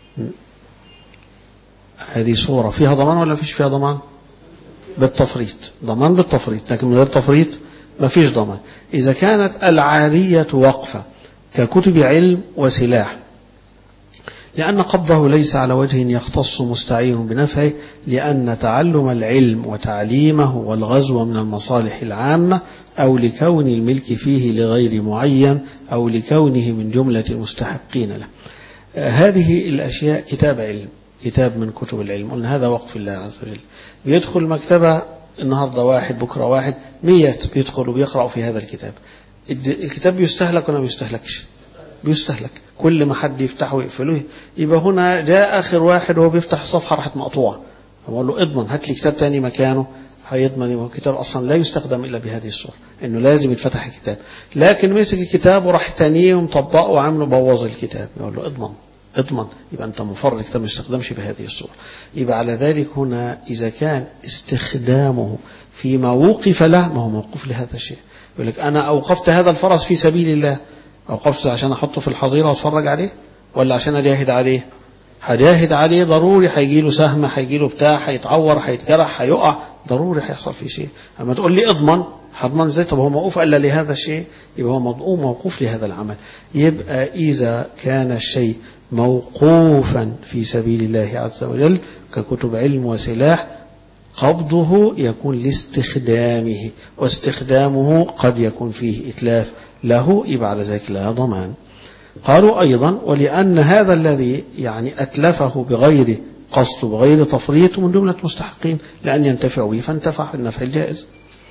هذه صورة فيها ضمان ولا فيش فيها ضمان بالتفريط ضمان بالتفريط لكن من غير تفريط ما فيش ضمان إذا كانت العارية وقفة ككتب علم وسلاح لأن قبضه ليس على وجه يختص مستعين بنفعه لأن تعلم العلم وتعليمه والغزو من المصالح العامة أو لكون الملك فيه لغير معين أو لكونه من جملة المستحقين له هذه الأشياء كتاب علم كتاب من كتب العلم قلنا هذا وقف الله عز وجل بيدخل مكتبة النهاردة واحد بكرة واحد مية بيدخل وبيقرأ في هذا الكتاب الكتاب بيستهلك ولا ما بيستهلكش بيستهلك كل ما حد يفتحه ويقفله يبقى هنا جاء آخر واحد وهو بيفتح الصفحة راحت مقطوعة بقول له اضمن هات لي كتاب تاني مكانه هيضمن يبقى الكتاب أصلا لا يستخدم إلا بهذه الصورة إنه لازم يتفتح الكتاب لكن مسك الكتاب وراح تانيه ومطبقه وعامله بوظ الكتاب يقول له اضمن اضمن يبقى أنت مفرد الكتاب ما يستخدمش بهذه الصورة يبقى على ذلك هنا إذا كان استخدامه فيما وقف له ما هو موقوف لهذا الشيء يقول لك أنا أوقفت هذا الفرس في سبيل الله أوقفت عشان أحطه في الحظيرة وأتفرج عليه ولا عشان أجاهد عليه هجاهد عليه ضروري هيجي له سهم هيجي له بتاع هيتعور هيتجرح هيقع ضروري هيحصل فيه شيء أما تقول لي اضمن هضمن ازاي طب هو موقوف الا لهذا الشيء يبقى هو مضمون موقوف لهذا العمل يبقى اذا كان الشيء موقوفا في سبيل الله عز وجل ككتب علم وسلاح قبضه يكون لاستخدامه واستخدامه قد يكون فيه إتلاف له يبقى على ذلك لا ضمان قالوا أيضا ولأن هذا الذي يعني أتلفه بغير قصد بغير تفريط من جملة مستحقين لأن ينتفع به فانتفع النفع الجائز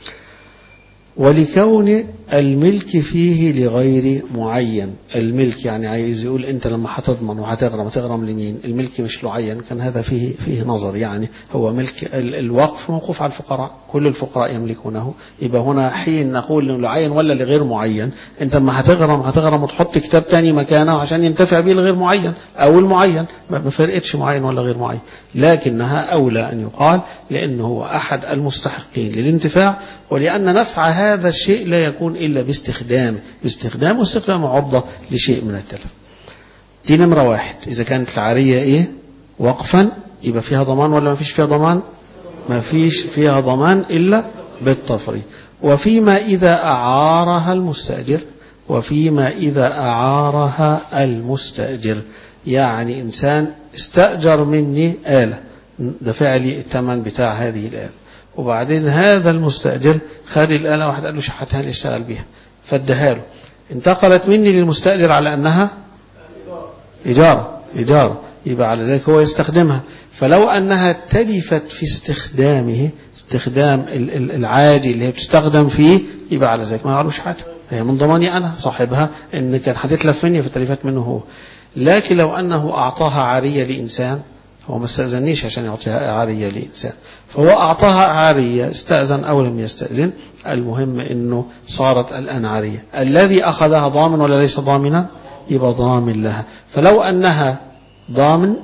ولكون الملك فيه لغير معين الملك يعني عايز يقول انت لما هتضمن وهتغرم هتغرم لمين الملك مش معين كان هذا فيه فيه نظر يعني هو ملك الوقف موقوف على الفقراء كل الفقراء يملكونه يبقى هنا حين نقول انه معين ولا لغير معين انت لما هتغرم هتغرم وتحط كتاب تاني مكانه عشان ينتفع به الغير معين او المعين ما فرقتش معين ولا غير معين لكنها اولى ان يقال لانه هو احد المستحقين للانتفاع ولان نفع هذا الشيء لا يكون إلا باستخدامه باستخدامه واستخدام عضة لشيء من التلف دي نمرة واحد إذا كانت العارية إيه وقفا يبقى فيها ضمان ولا ما فيش فيها ضمان ما فيش فيها ضمان إلا بالتفريط وفيما إذا أعارها المستأجر وفيما إذا أعارها المستأجر يعني إنسان استأجر مني آلة دفع لي الثمن بتاع هذه الآلة وبعدين هذا المستأجر خد الآلة واحد قال له شحتها لي اشتغل بيها فادها له انتقلت مني للمستأجر على أنها إجارة إجارة يبقى على ذلك هو يستخدمها فلو أنها تلفت في استخدامه استخدام العادي اللي هي بتستخدم فيه يبقى على ذلك ما يعرفش حاجة هي من ضماني أنا صاحبها إن كان هتتلف مني فتلفت منه هو لكن لو أنه أعطاها عارية لإنسان هو ما استأذنيش عشان يعطيها عارية لإنسان فهو أعطاها عارية استأذن أو لم يستأذن المهم أنه صارت الآن عارية الذي أخذها ضامن ولا ليس ضامنا يبقى ضامن لها فلو أنها ضامن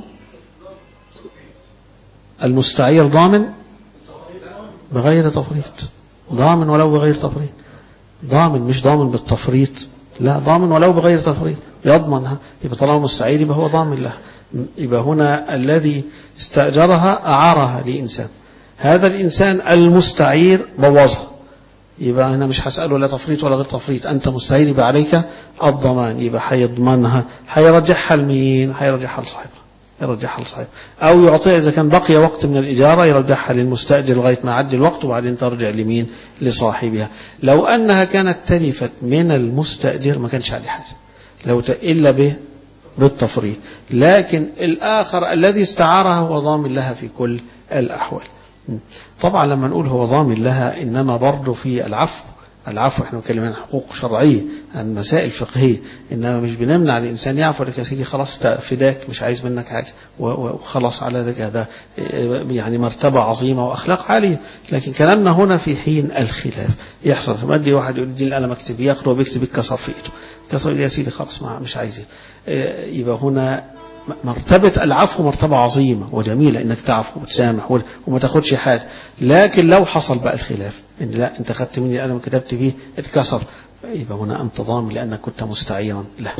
المستعير ضامن بغير تفريط ضامن ولو بغير تفريط ضامن مش ضامن بالتفريط لا ضامن ولو بغير تفريط يضمنها يبقى طالما مستعير يبقى هو ضامن لها يبقى هنا الذي استأجرها أعارها لإنسان هذا الإنسان المستعير بوظها يبقى أنا مش هسأله لا تفريط ولا غير تفريط أنت مستعير يبقى عليك الضمان يبقى هيضمنها هيرجعها لمين هيرجعها لصاحبها يرجعها لصاحبها أو يعطيها إذا كان بقي وقت من الإجارة يرجعها للمستأجر لغاية ما يعدي الوقت وبعدين ترجع لمين لصاحبها لو أنها كانت تلفت من المستأجر ما كانش عليه حاجة لو إلا به بالتفريط لكن الآخر الذي استعارها هو ضامن لها في كل الأحوال طبعا لما نقول هو ضامن لها إنما برضه في العفو العفو احنا بنتكلم عن حقوق شرعية عن مسائل فقهية إنما مش بنمنع الإنسان يعفو لك يا سيدي خلاص فداك مش عايز منك حاجة وخلاص على ذلك هذا يعني مرتبة عظيمة وأخلاق عالية لكن كلامنا هنا في حين الخلاف يحصل فمدي واحد يقول دي القلم اكتب ياخده وبيكتب الكسر في ايده كسر يا سيدي خلاص ما مش عايزين يبقى هنا مرتبة العفو مرتبة عظيمة وجميلة انك تعفو وتسامح وما تاخدش حاجة لكن لو حصل بقى الخلاف ان لا انت خدت مني القلم كتبت بيه اتكسر يبقى هنا انت ضامن لانك كنت مستعيرا له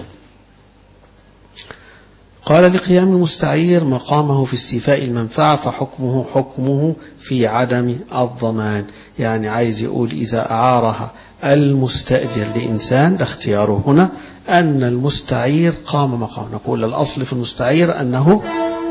قال لقيام المستعير مقامه في استيفاء المنفعة فحكمه حكمه في عدم الضمان يعني عايز يقول إذا أعارها المستأجر لإنسان ده اختياره هنا أن المستعير قام مقام نقول الأصل في المستعير أنه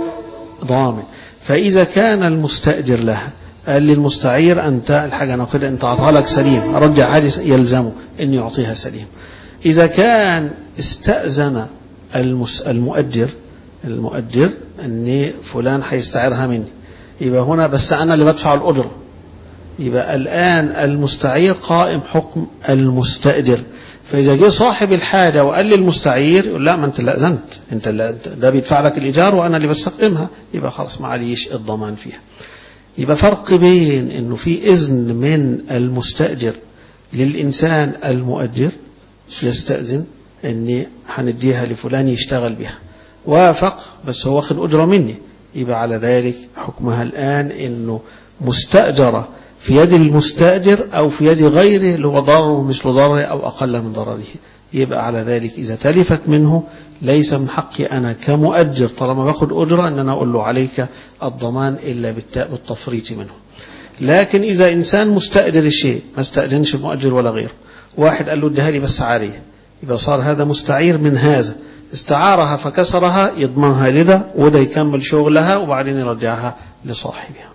ضامن فإذا كان المستأجر لها قال للمستعير أنت الحاجة ناخدها أنت أعطاها لك سليم رجع هذه يلزمه أن يعطيها سليم إذا كان استأذن المس المؤجر المؤجر أن فلان هيستعيرها مني يبقى هنا بس أنا اللي بدفع الأجرة يبقى الآن المستعير قائم حكم المستأجر فإذا جه صاحب الحاجة وقال للمستعير يقول لا ما أنت اللي أذنت أنت اللي ده بيدفع لك الإيجار وأنا اللي بستخدمها يبقى خلاص ما عليش الضمان فيها يبقى فرق بين أنه في إذن من المستأجر للإنسان المؤجر يستأذن أني هنديها لفلان يشتغل بها وافق بس هو واخد أجرة مني يبقى على ذلك حكمها الآن أنه مستأجرة في يد المستأجر أو في يد غيره اللي هو ضرره مثل ضرره أو أقل من ضرره يبقى على ذلك إذا تلفت منه ليس من حقي أنا كمؤجر طالما باخد أجرة أن أنا أقول له عليك الضمان إلا بالتفريط منه لكن إذا إنسان مستأجر الشيء ما استأذنش المؤجر ولا غيره واحد قال له اديها لي بس عارية يبقى صار هذا مستعير من هذا استعارها فكسرها يضمنها لده وده يكمل شغلها وبعدين يرجعها لصاحبها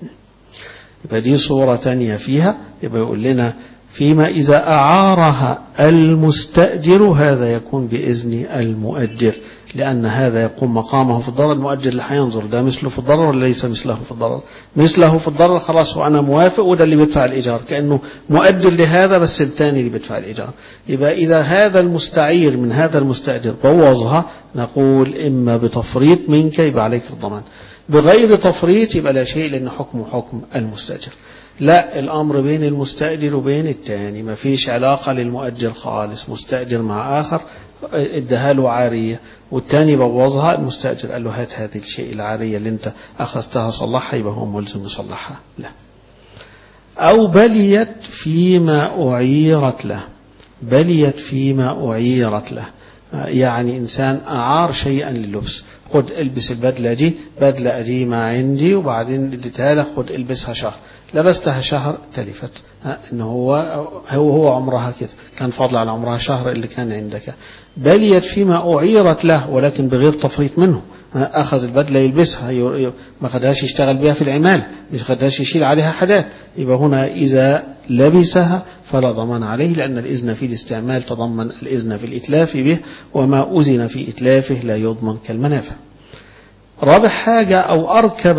يبقى دي صورة تانية فيها يبقى يقول لنا فيما إذا أعارها المستأجر هذا يكون بإذن المؤجر لأن هذا يقوم مقامه في الضرر المؤجر اللي هينظر ده مثله في الضرر ولا ليس مثله في الضرر مثله في الضرر خلاص وأنا موافق وده اللي بيدفع الإيجار كأنه مؤجر لهذا بس الثاني اللي بيدفع الإيجار يبقى إذا هذا المستعير من هذا المستأجر بوظها نقول إما بتفريط منك يبقى عليك الضمان بغير تفريط يبقى لا شيء لأن حكمه حكم المستأجر لا الأمر بين المستأجر وبين الثاني ما فيش علاقة للمؤجر خالص مستأجر مع آخر ادها له عارية والثاني بوظها المستأجر قال له هات هذه الشيء العارية اللي انت أخذتها صلحها يبقى هو ملزم يصلحها لا أو بليت فيما أعيرت له بليت فيما أعيرت له يعني إنسان أعار شيئا للبس خد البس البدلة دي بدلة قديمة عندي وبعدين اديتها لك خد البسها شهر لبستها شهر تلفت ان هو هو هو عمرها كده كان فضل على عمرها شهر اللي كان عندك بليت فيما أعيرت له ولكن بغير تفريط منه أخذ البدلة يلبسها ما خدهاش يشتغل بها في العمال مش خدهاش يشيل عليها حاجات يبقى هنا إذا لبسها فلا ضمان عليه لأن الإذن في الاستعمال تضمن الإذن في الإتلاف به وما أذن في إتلافه لا يضمن كالمنافع رابع حاجة أو أركب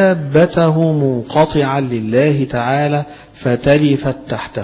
دابته منقطعا لله تعالى فتلفت تحته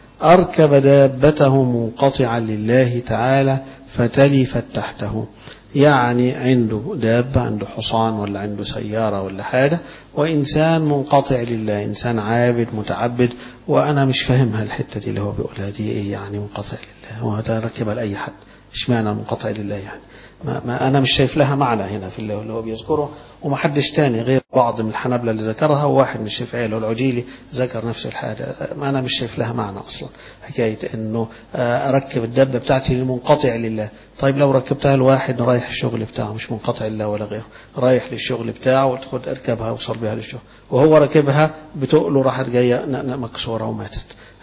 أركب دابته منقطعا لله تعالى فتلفت تحته يعني عنده دابة عنده حصان ولا عنده سيارة ولا حاجة وإنسان منقطع لله إنسان عابد متعبد وأنا مش فاهمها الحتة دي اللي هو بيقولها دي إيه يعني منقطع لله وهذا ركبها لأي حد اشمعنى منقطع لله يعني ما, ما أنا مش شايف لها معنى هنا في اللي هو بيذكره وما حدش تاني غير بعض من الحنابلة اللي ذكرها وواحد من الشافعية اللي هو العجيلي ذكر نفس الحاجة ما أنا مش شايف لها معنى أصلا حكاية إنه أركب الدابة بتاعتي المنقطع لله طيب لو ركبتها لواحد رايح الشغل بتاعه مش منقطع لله ولا غيره رايح للشغل بتاعه وتاخد اركبها وصل بها للشغل وهو راكبها بتقله راحت جاية مكسورة وماتت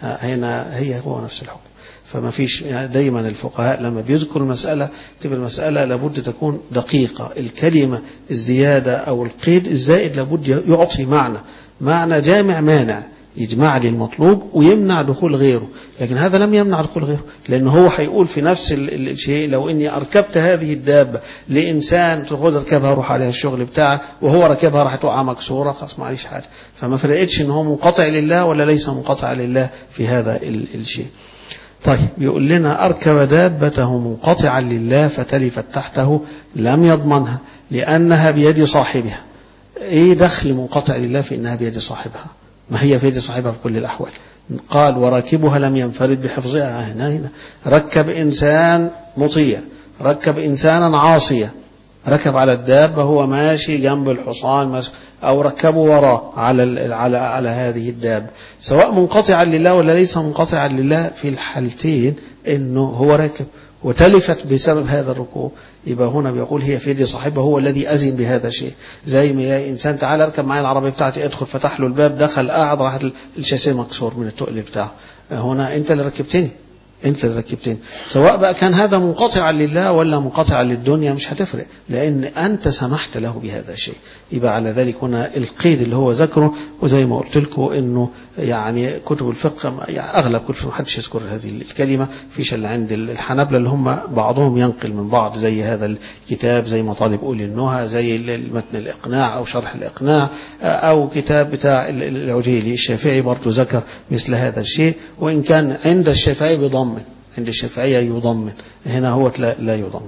هنا هي هو نفس الحكم فما فيش يعني دايما الفقهاء لما بيذكر المسألة تبقى المسألة لابد تكون دقيقة الكلمة الزيادة أو القيد الزائد لابد يعطي معنى معنى جامع مانع يجمع لي المطلوب ويمنع دخول غيره لكن هذا لم يمنع دخول غيره لأنه هو هيقول في نفس الشيء لو إني أركبت هذه الدابة لإنسان تقول اركبها روح عليها الشغل بتاعك وهو ركبها راح توقع مكسورة خلاص معليش حاجة فما فرقتش إن هو منقطع لله ولا ليس منقطع لله في هذا الشيء طيب يقول لنا أركب دابته منقطعا لله فتلفت تحته لم يضمنها لأنها بيد صاحبها إيه دخل منقطع لله في إنها بيد صاحبها ما هي في يد صاحبها في كل الأحوال قال وراكبها لم ينفرد بحفظها هنا هنا ركب إنسان مطيع ركب إنسانا عاصيا ركب على الدابة هو ماشي جنب الحصان ماشي أو ركبه وراه على على على هذه الدابة سواء منقطعا لله ولا ليس منقطعا لله في الحالتين إنه هو راكب وتلفت بسبب هذا الركوب يبقى هنا بيقول هي في يد صاحبه هو الذي أذن بهذا الشيء زي ما يلاقي إنسان تعالى اركب معايا العربية بتاعتي ادخل فتح له الباب دخل قاعد راح الشاسيه مكسور من التقل بتاعه هنا أنت اللي ركبتني انت اللي ركبتني سواء بقى كان هذا منقطعا لله ولا منقطعا للدنيا مش هتفرق لان انت سمحت له بهذا الشيء يبقى على ذلك هنا القيد اللي هو ذكره وزي ما قلت لكم انه يعني كتب الفقه يعني اغلب كتب الفقه محدش يذكر هذه الكلمه فيش الا عند الحنابلة اللي هم بعضهم ينقل من بعض زي هذا الكتاب زي مطالب اولي النهى زي المتن الاقناع او شرح الاقناع او كتاب بتاع العجيلي الشافعي برضه ذكر مثل هذا الشيء وان كان عند الشافعي بضم يضمن عند الشافعية يضمن هنا هو لا, لا يضمن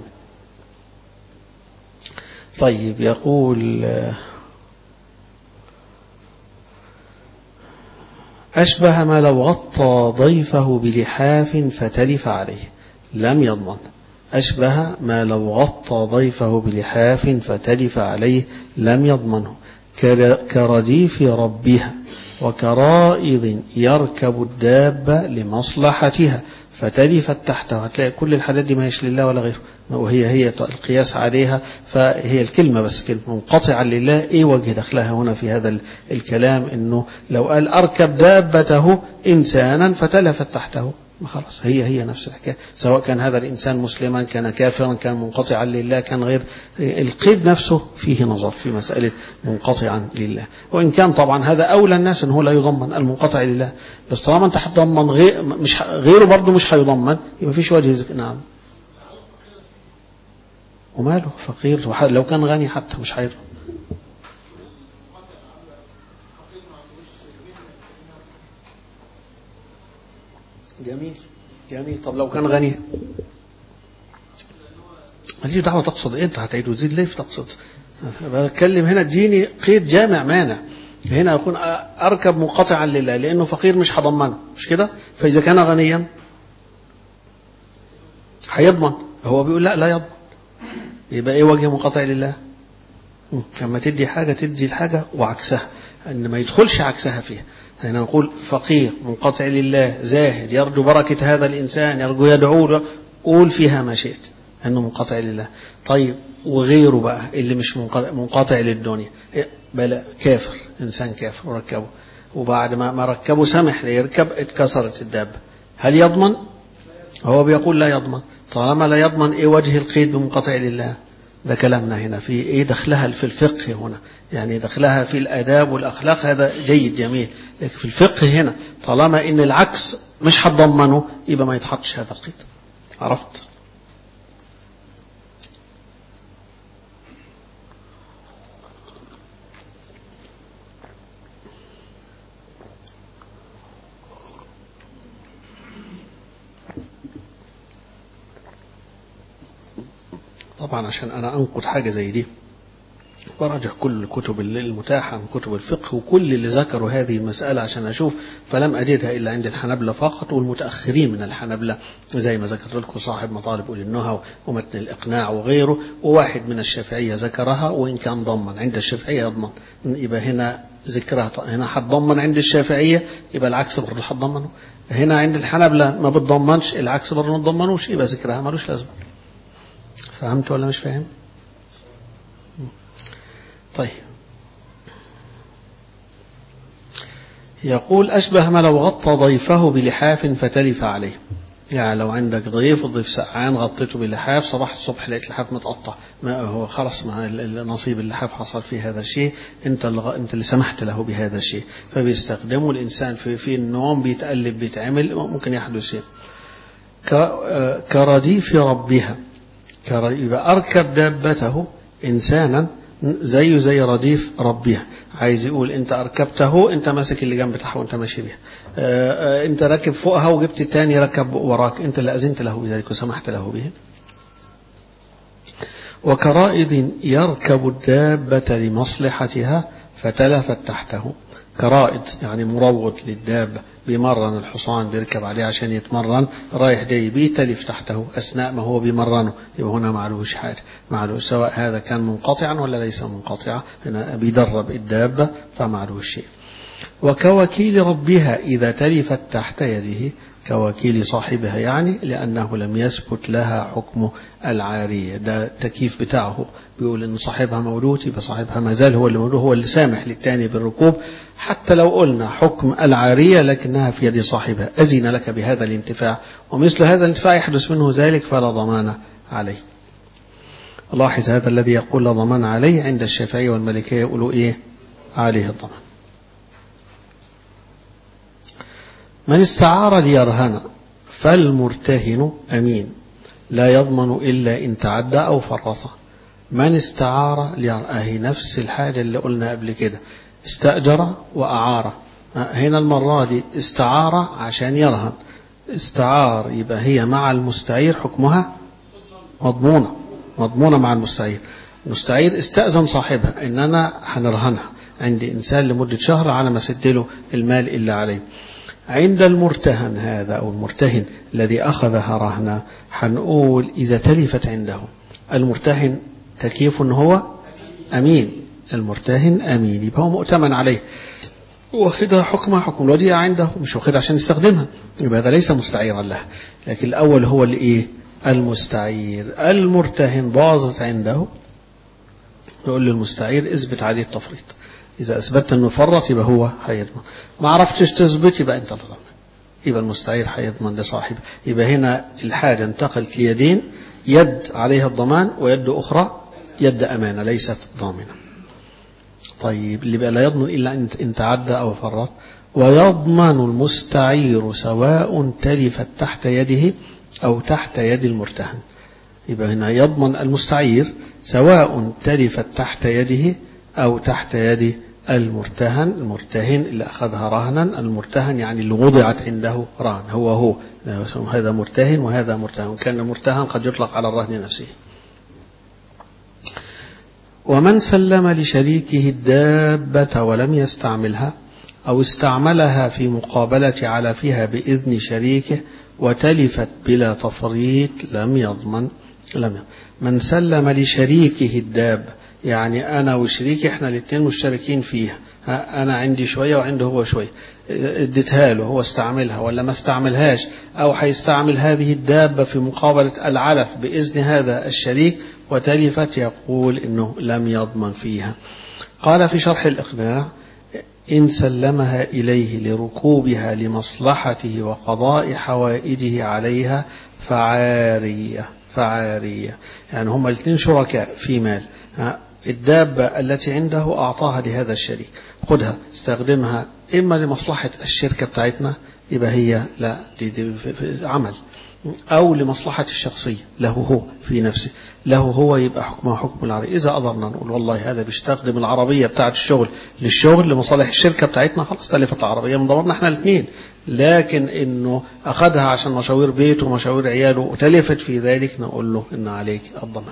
طيب يقول أشبه ما لو غطى ضيفه بلحاف فتلف عليه لم يضمن أشبه ما لو غطى ضيفه بلحاف فتلف عليه لم يضمنه كرديف ربها وكرائض يركب الدابة لمصلحتها فتلفت تحته هتلاقي كل الحاجات دي ما هيش لله ولا غيره وهي هي القياس عليها فهي الكلمة بس كلمة منقطعا لله ايه وجه دخلها هنا في هذا الكلام انه لو قال اركب دابته انسانا فتلفت تحته خلاص هي هي نفس الحكاية سواء كان هذا الإنسان مسلما كان كافرا كان منقطعا لله كان غير القيد نفسه فيه نظر في مسألة منقطعا لله وإن كان طبعا هذا أولى الناس أنه لا يضمن المنقطع لله بس طالما أنت هتضمن غير مش غيره برضه مش هيضمن يبقى فيش وجه ذكر نعم وماله فقير لو كان غني حتى مش هيضمن جميل جميل طب لو كان غني ماليش دعوه تقصد إيه؟ انت هتعيد وتزيد ليه في تقصد بتكلم هنا اديني قيد جامع مانع هنا يكون اركب منقطعا لله لانه فقير مش هضمنه مش كده فاذا كان غنيا هيضمن هو بيقول لا لا يضمن يبقى ايه وجه منقطع لله لما تدي حاجه تدي الحاجه وعكسها ان ما يدخلش عكسها فيها هنا نقول فقير منقطع لله زاهد يرجو بركة هذا الإنسان يرجو يدعو له قول فيها ما شئت أنه منقطع لله طيب وغيره بقى اللي مش منقطع, منقطع للدنيا بلا كافر إنسان كافر وركبه وبعد ما ما ركبه سمح ليركب اتكسرت الدابة هل يضمن هو بيقول لا يضمن طالما لا يضمن ايه وجه القيد بمنقطع لله ده كلامنا هنا في ايه دخلها في الفقه هنا يعني دخلها في الاداب والاخلاق هذا جيد جميل لكن في الفقه هنا طالما ان العكس مش هتضمنه يبقى ما يتحطش هذا القيد عرفت طبعا عشان أنا أنقد حاجة زي دي براجع كل الكتب المتاحة من كتب الفقه وكل اللي ذكروا هذه المسألة عشان أشوف فلم أجدها إلا عند الحنبلة فقط والمتأخرين من الحنبلة زي ما ذكرت لكم صاحب مطالب أولي النهى ومتن الإقناع وغيره وواحد من الشافعية ذكرها وإن كان ضمن عند الشافعية يضمن يبقى هنا ذكرها هنا هتضمن عند الشافعية يبقى العكس برضه هتضمنه هنا عند الحنبلة ما بتضمنش العكس برضه ما تضمنوش يبقى ذكرها ملوش لازمه فهمت ولا مش فاهم طيب يقول أشبه ما لو غطى ضيفه بلحاف فتلف عليه يعني لو عندك ضيف الضيف سقعان غطيته بلحاف صباح الصبح لقيت اللحاف متقطع ما هو خلاص مع نصيب اللحاف حصل فيه هذا الشيء انت اللي انت اللي سمحت له بهذا الشيء فبيستخدمه الانسان في في النوم بيتقلب بيتعمل ممكن يحدث شيء كرديف ربها يبقى أركب دابته إنسانا زيه زي رديف ربها عايز يقول انت أركبته انت ماسك اللي جنب بتاعه وانت ماشي بيها انت راكب فوقها وجبت التاني ركب وراك انت اللي أذنت له بذلك وسمحت له به وكرائد يركب الدابة لمصلحتها فتلفت تحته كرائد يعني مروض للدابة بيمرن الحصان بيركب عليه عشان يتمرن رايح جاي بيه تلف تحته أثناء ما هو بيمرنه يبقى هنا معلوش حاجة معلوش سواء هذا كان منقطعا ولا ليس منقطعا هنا بيدرب الدابة فمعلوش شيء وكوكيل ربها إذا تلفت تحت يده كوكيل صاحبها يعني لأنه لم يثبت لها حكم العارية ده التكييف بتاعه بيقول إن صاحبها مولود يبقى صاحبها ما زال هو اللي مولود هو اللي سامح للتاني بالركوب حتى لو قلنا حكم العارية لكنها في يد صاحبها أزين لك بهذا الانتفاع ومثل هذا الانتفاع يحدث منه ذلك فلا ضمان عليه لاحظ هذا الذي يقول لا ضمان عليه عند الشافعية والمالكية يقولوا إيه عليه الضمان من استعار ليرهن فالمرتهن أمين لا يضمن إلا إن تعدى أو فرط من استعار ليرهن نفس الحاجة اللي قلنا قبل كده استأجر وأعار هنا المرة دي استعار عشان يرهن استعار يبقى هي مع المستعير حكمها مضمونة مضمونة مع المستعير المستعير استأذن صاحبها إن أنا هنرهنها عندي إنسان لمدة شهر على ما سدله المال إلا عليه عند المرتهن هذا أو المرتهن الذي أخذها رهنا حنقول إذا تلفت عنده المرتهن تكييف هو أمين المرتهن أمين يبقى هو مؤتمن عليه واخدها حكمها حكم الوديعة عنده مش واخدها عشان يستخدمها يبقى هذا ليس مستعيرا له لكن الأول هو الإيه المستعير المرتهن باظت عنده نقول للمستعير اثبت عليه التفريط إذا أثبتت أنه فرط يبقى هو هيضمن ما عرفتش تثبت يبقى أنت تضمن يبقى المستعير هيضمن لصاحبه يبقى هنا الحاجة انتقلت ليدين يد عليها الضمان ويد أخرى يد أمانة ليست ضامنة طيب اللي بقى لا يضمن إلا إن تعدى أو فرط ويضمن المستعير سواء تلفت تحت يده أو تحت يد المرتهن يبقى هنا يضمن المستعير سواء تلفت تحت يده أو تحت يد المرتهن المرتهن اللي أخذها رهنا المرتهن يعني اللي وضعت عنده رهن هو هو هذا مرتهن وهذا مرتهن كان المرتهن قد يطلق على الرهن نفسه ومن سلم لشريكه الدابة ولم يستعملها أو استعملها في مقابلة علفها بإذن شريكه وتلفت بلا تفريط لم يضمن لم يضمن من سلم لشريكه الدابة يعني أنا وشريكي إحنا الاثنين مشتركين فيها أنا عندي شوية وعنده هو شوية اديتها له هو استعملها ولا ما استعملهاش أو هيستعمل هذه الدابة في مقابلة العلف بإذن هذا الشريك وتلفت يقول إنه لم يضمن فيها قال في شرح الإقناع إن سلمها إليه لركوبها لمصلحته وقضاء حوائجه عليها فعارية فعارية يعني هما الاثنين شركاء في مال الدابة التي عنده أعطاها لهذا الشريك خدها استخدمها إما لمصلحة الشركة بتاعتنا يبقى هي لا دي, دي في في عمل أو لمصلحة الشخصية له هو في نفسه له هو يبقى حكمه حكم العربية إذا قدرنا نقول والله هذا بيستخدم العربية بتاعت الشغل للشغل لمصالح الشركة بتاعتنا خلاص تلفت العربية من ضمننا احنا الاثنين لكن انه اخذها عشان مشاوير بيته ومشاوير عياله وتلفت في ذلك نقول له ان عليك الضمان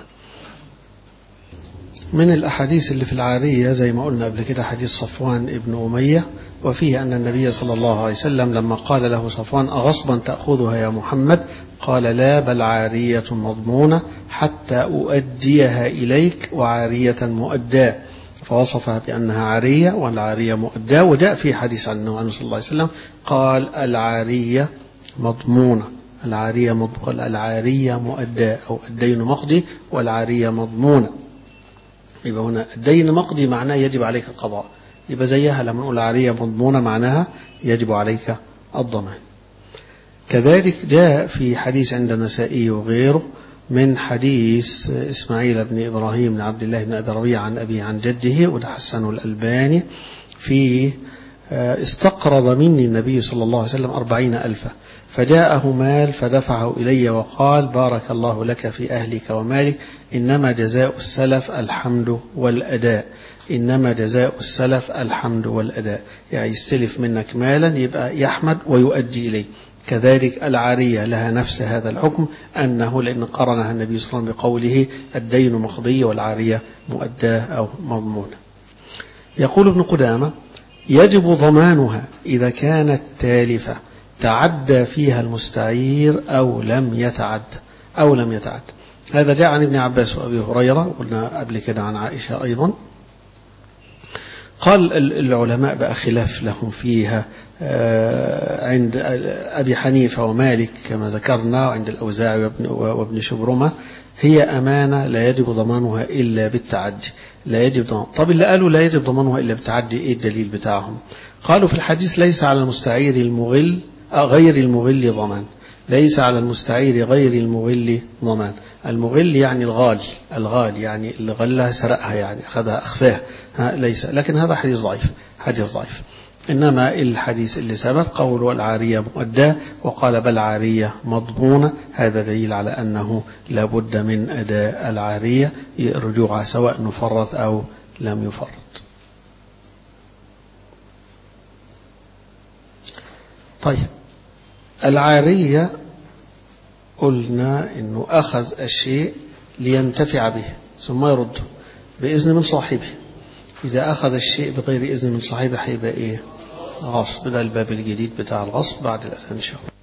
من الأحاديث اللي في العارية زي ما قلنا قبل كده حديث صفوان ابن أمية وفيه أن النبي صلى الله عليه وسلم لما قال له صفوان أغصبا تأخذها يا محمد قال لا بل عارية مضمونة حتى أؤديها إليك وعارية مؤداة فوصفها بأنها عارية والعارية مؤداة وجاء في حديث عنه عنه صلى الله عليه وسلم قال العارية مضمونة العارية مضمونة العارية مؤداة أو الدين مقضي والعارية مضمونة يبقى هنا الدين مقضي معناه يجب عليك القضاء يبقى زيها لما نقول عارية مضمونة معناها يجب عليك الضمان كذلك جاء في حديث عند النسائي وغيره من حديث إسماعيل بن إبراهيم بن عبد الله بن أبي ربيعة عن أبي عن جده وده حسنه الألباني في استقرض مني النبي صلى الله عليه وسلم أربعين ألفا فجاءه مال فدفعه إلي وقال بارك الله لك في أهلك ومالك إنما جزاء السلف الحمد والأداء إنما جزاء السلف الحمد والأداء يعني يستلف منك مالا يبقى يحمد ويؤدي إليه كذلك العارية لها نفس هذا الحكم أنه لأن قرنها النبي صلى الله عليه وسلم بقوله الدين مقضي والعارية مؤداه أو مضمونة يقول ابن قدامة يجب ضمانها إذا كانت تالفة تعدى فيها المستعير أو لم يتعد أو لم يتعد هذا جاء عن ابن عباس وأبي هريرة قلنا قبل كده عن عائشة أيضا قال العلماء بقى خلاف لهم فيها عند أبي حنيفة ومالك كما ذكرنا وعند الأوزاعي وابن, وابن شبرمة هي أمانة لا يجب ضمانها إلا بالتعدي لا يجب ضمان طب اللي قالوا لا يجب ضمانها إلا بالتعدي إيه الدليل بتاعهم قالوا في الحديث ليس على المستعير المغل غير المغل ضمان ليس على المستعير غير المغل ضمان المغل يعني الغال الغال يعني اللي غلها سرقها يعني أخذها أخفاها ليس لكن هذا حديث ضعيف حديث ضعيف إنما الحديث اللي سبق قول العارية مؤداة وقال بل عارية مضمونة هذا دليل على أنه لابد من أداء العارية رجوعها سواء نفرط أو لم يفرط طيب العارية قلنا أنه أخذ الشيء لينتفع به ثم يرده بإذن من صاحبه إذا أخذ الشيء بغير إذن من صاحبه هيبقى إيه غصب ده الباب الجديد بتاع الغصب بعد الأذان إن شاء الله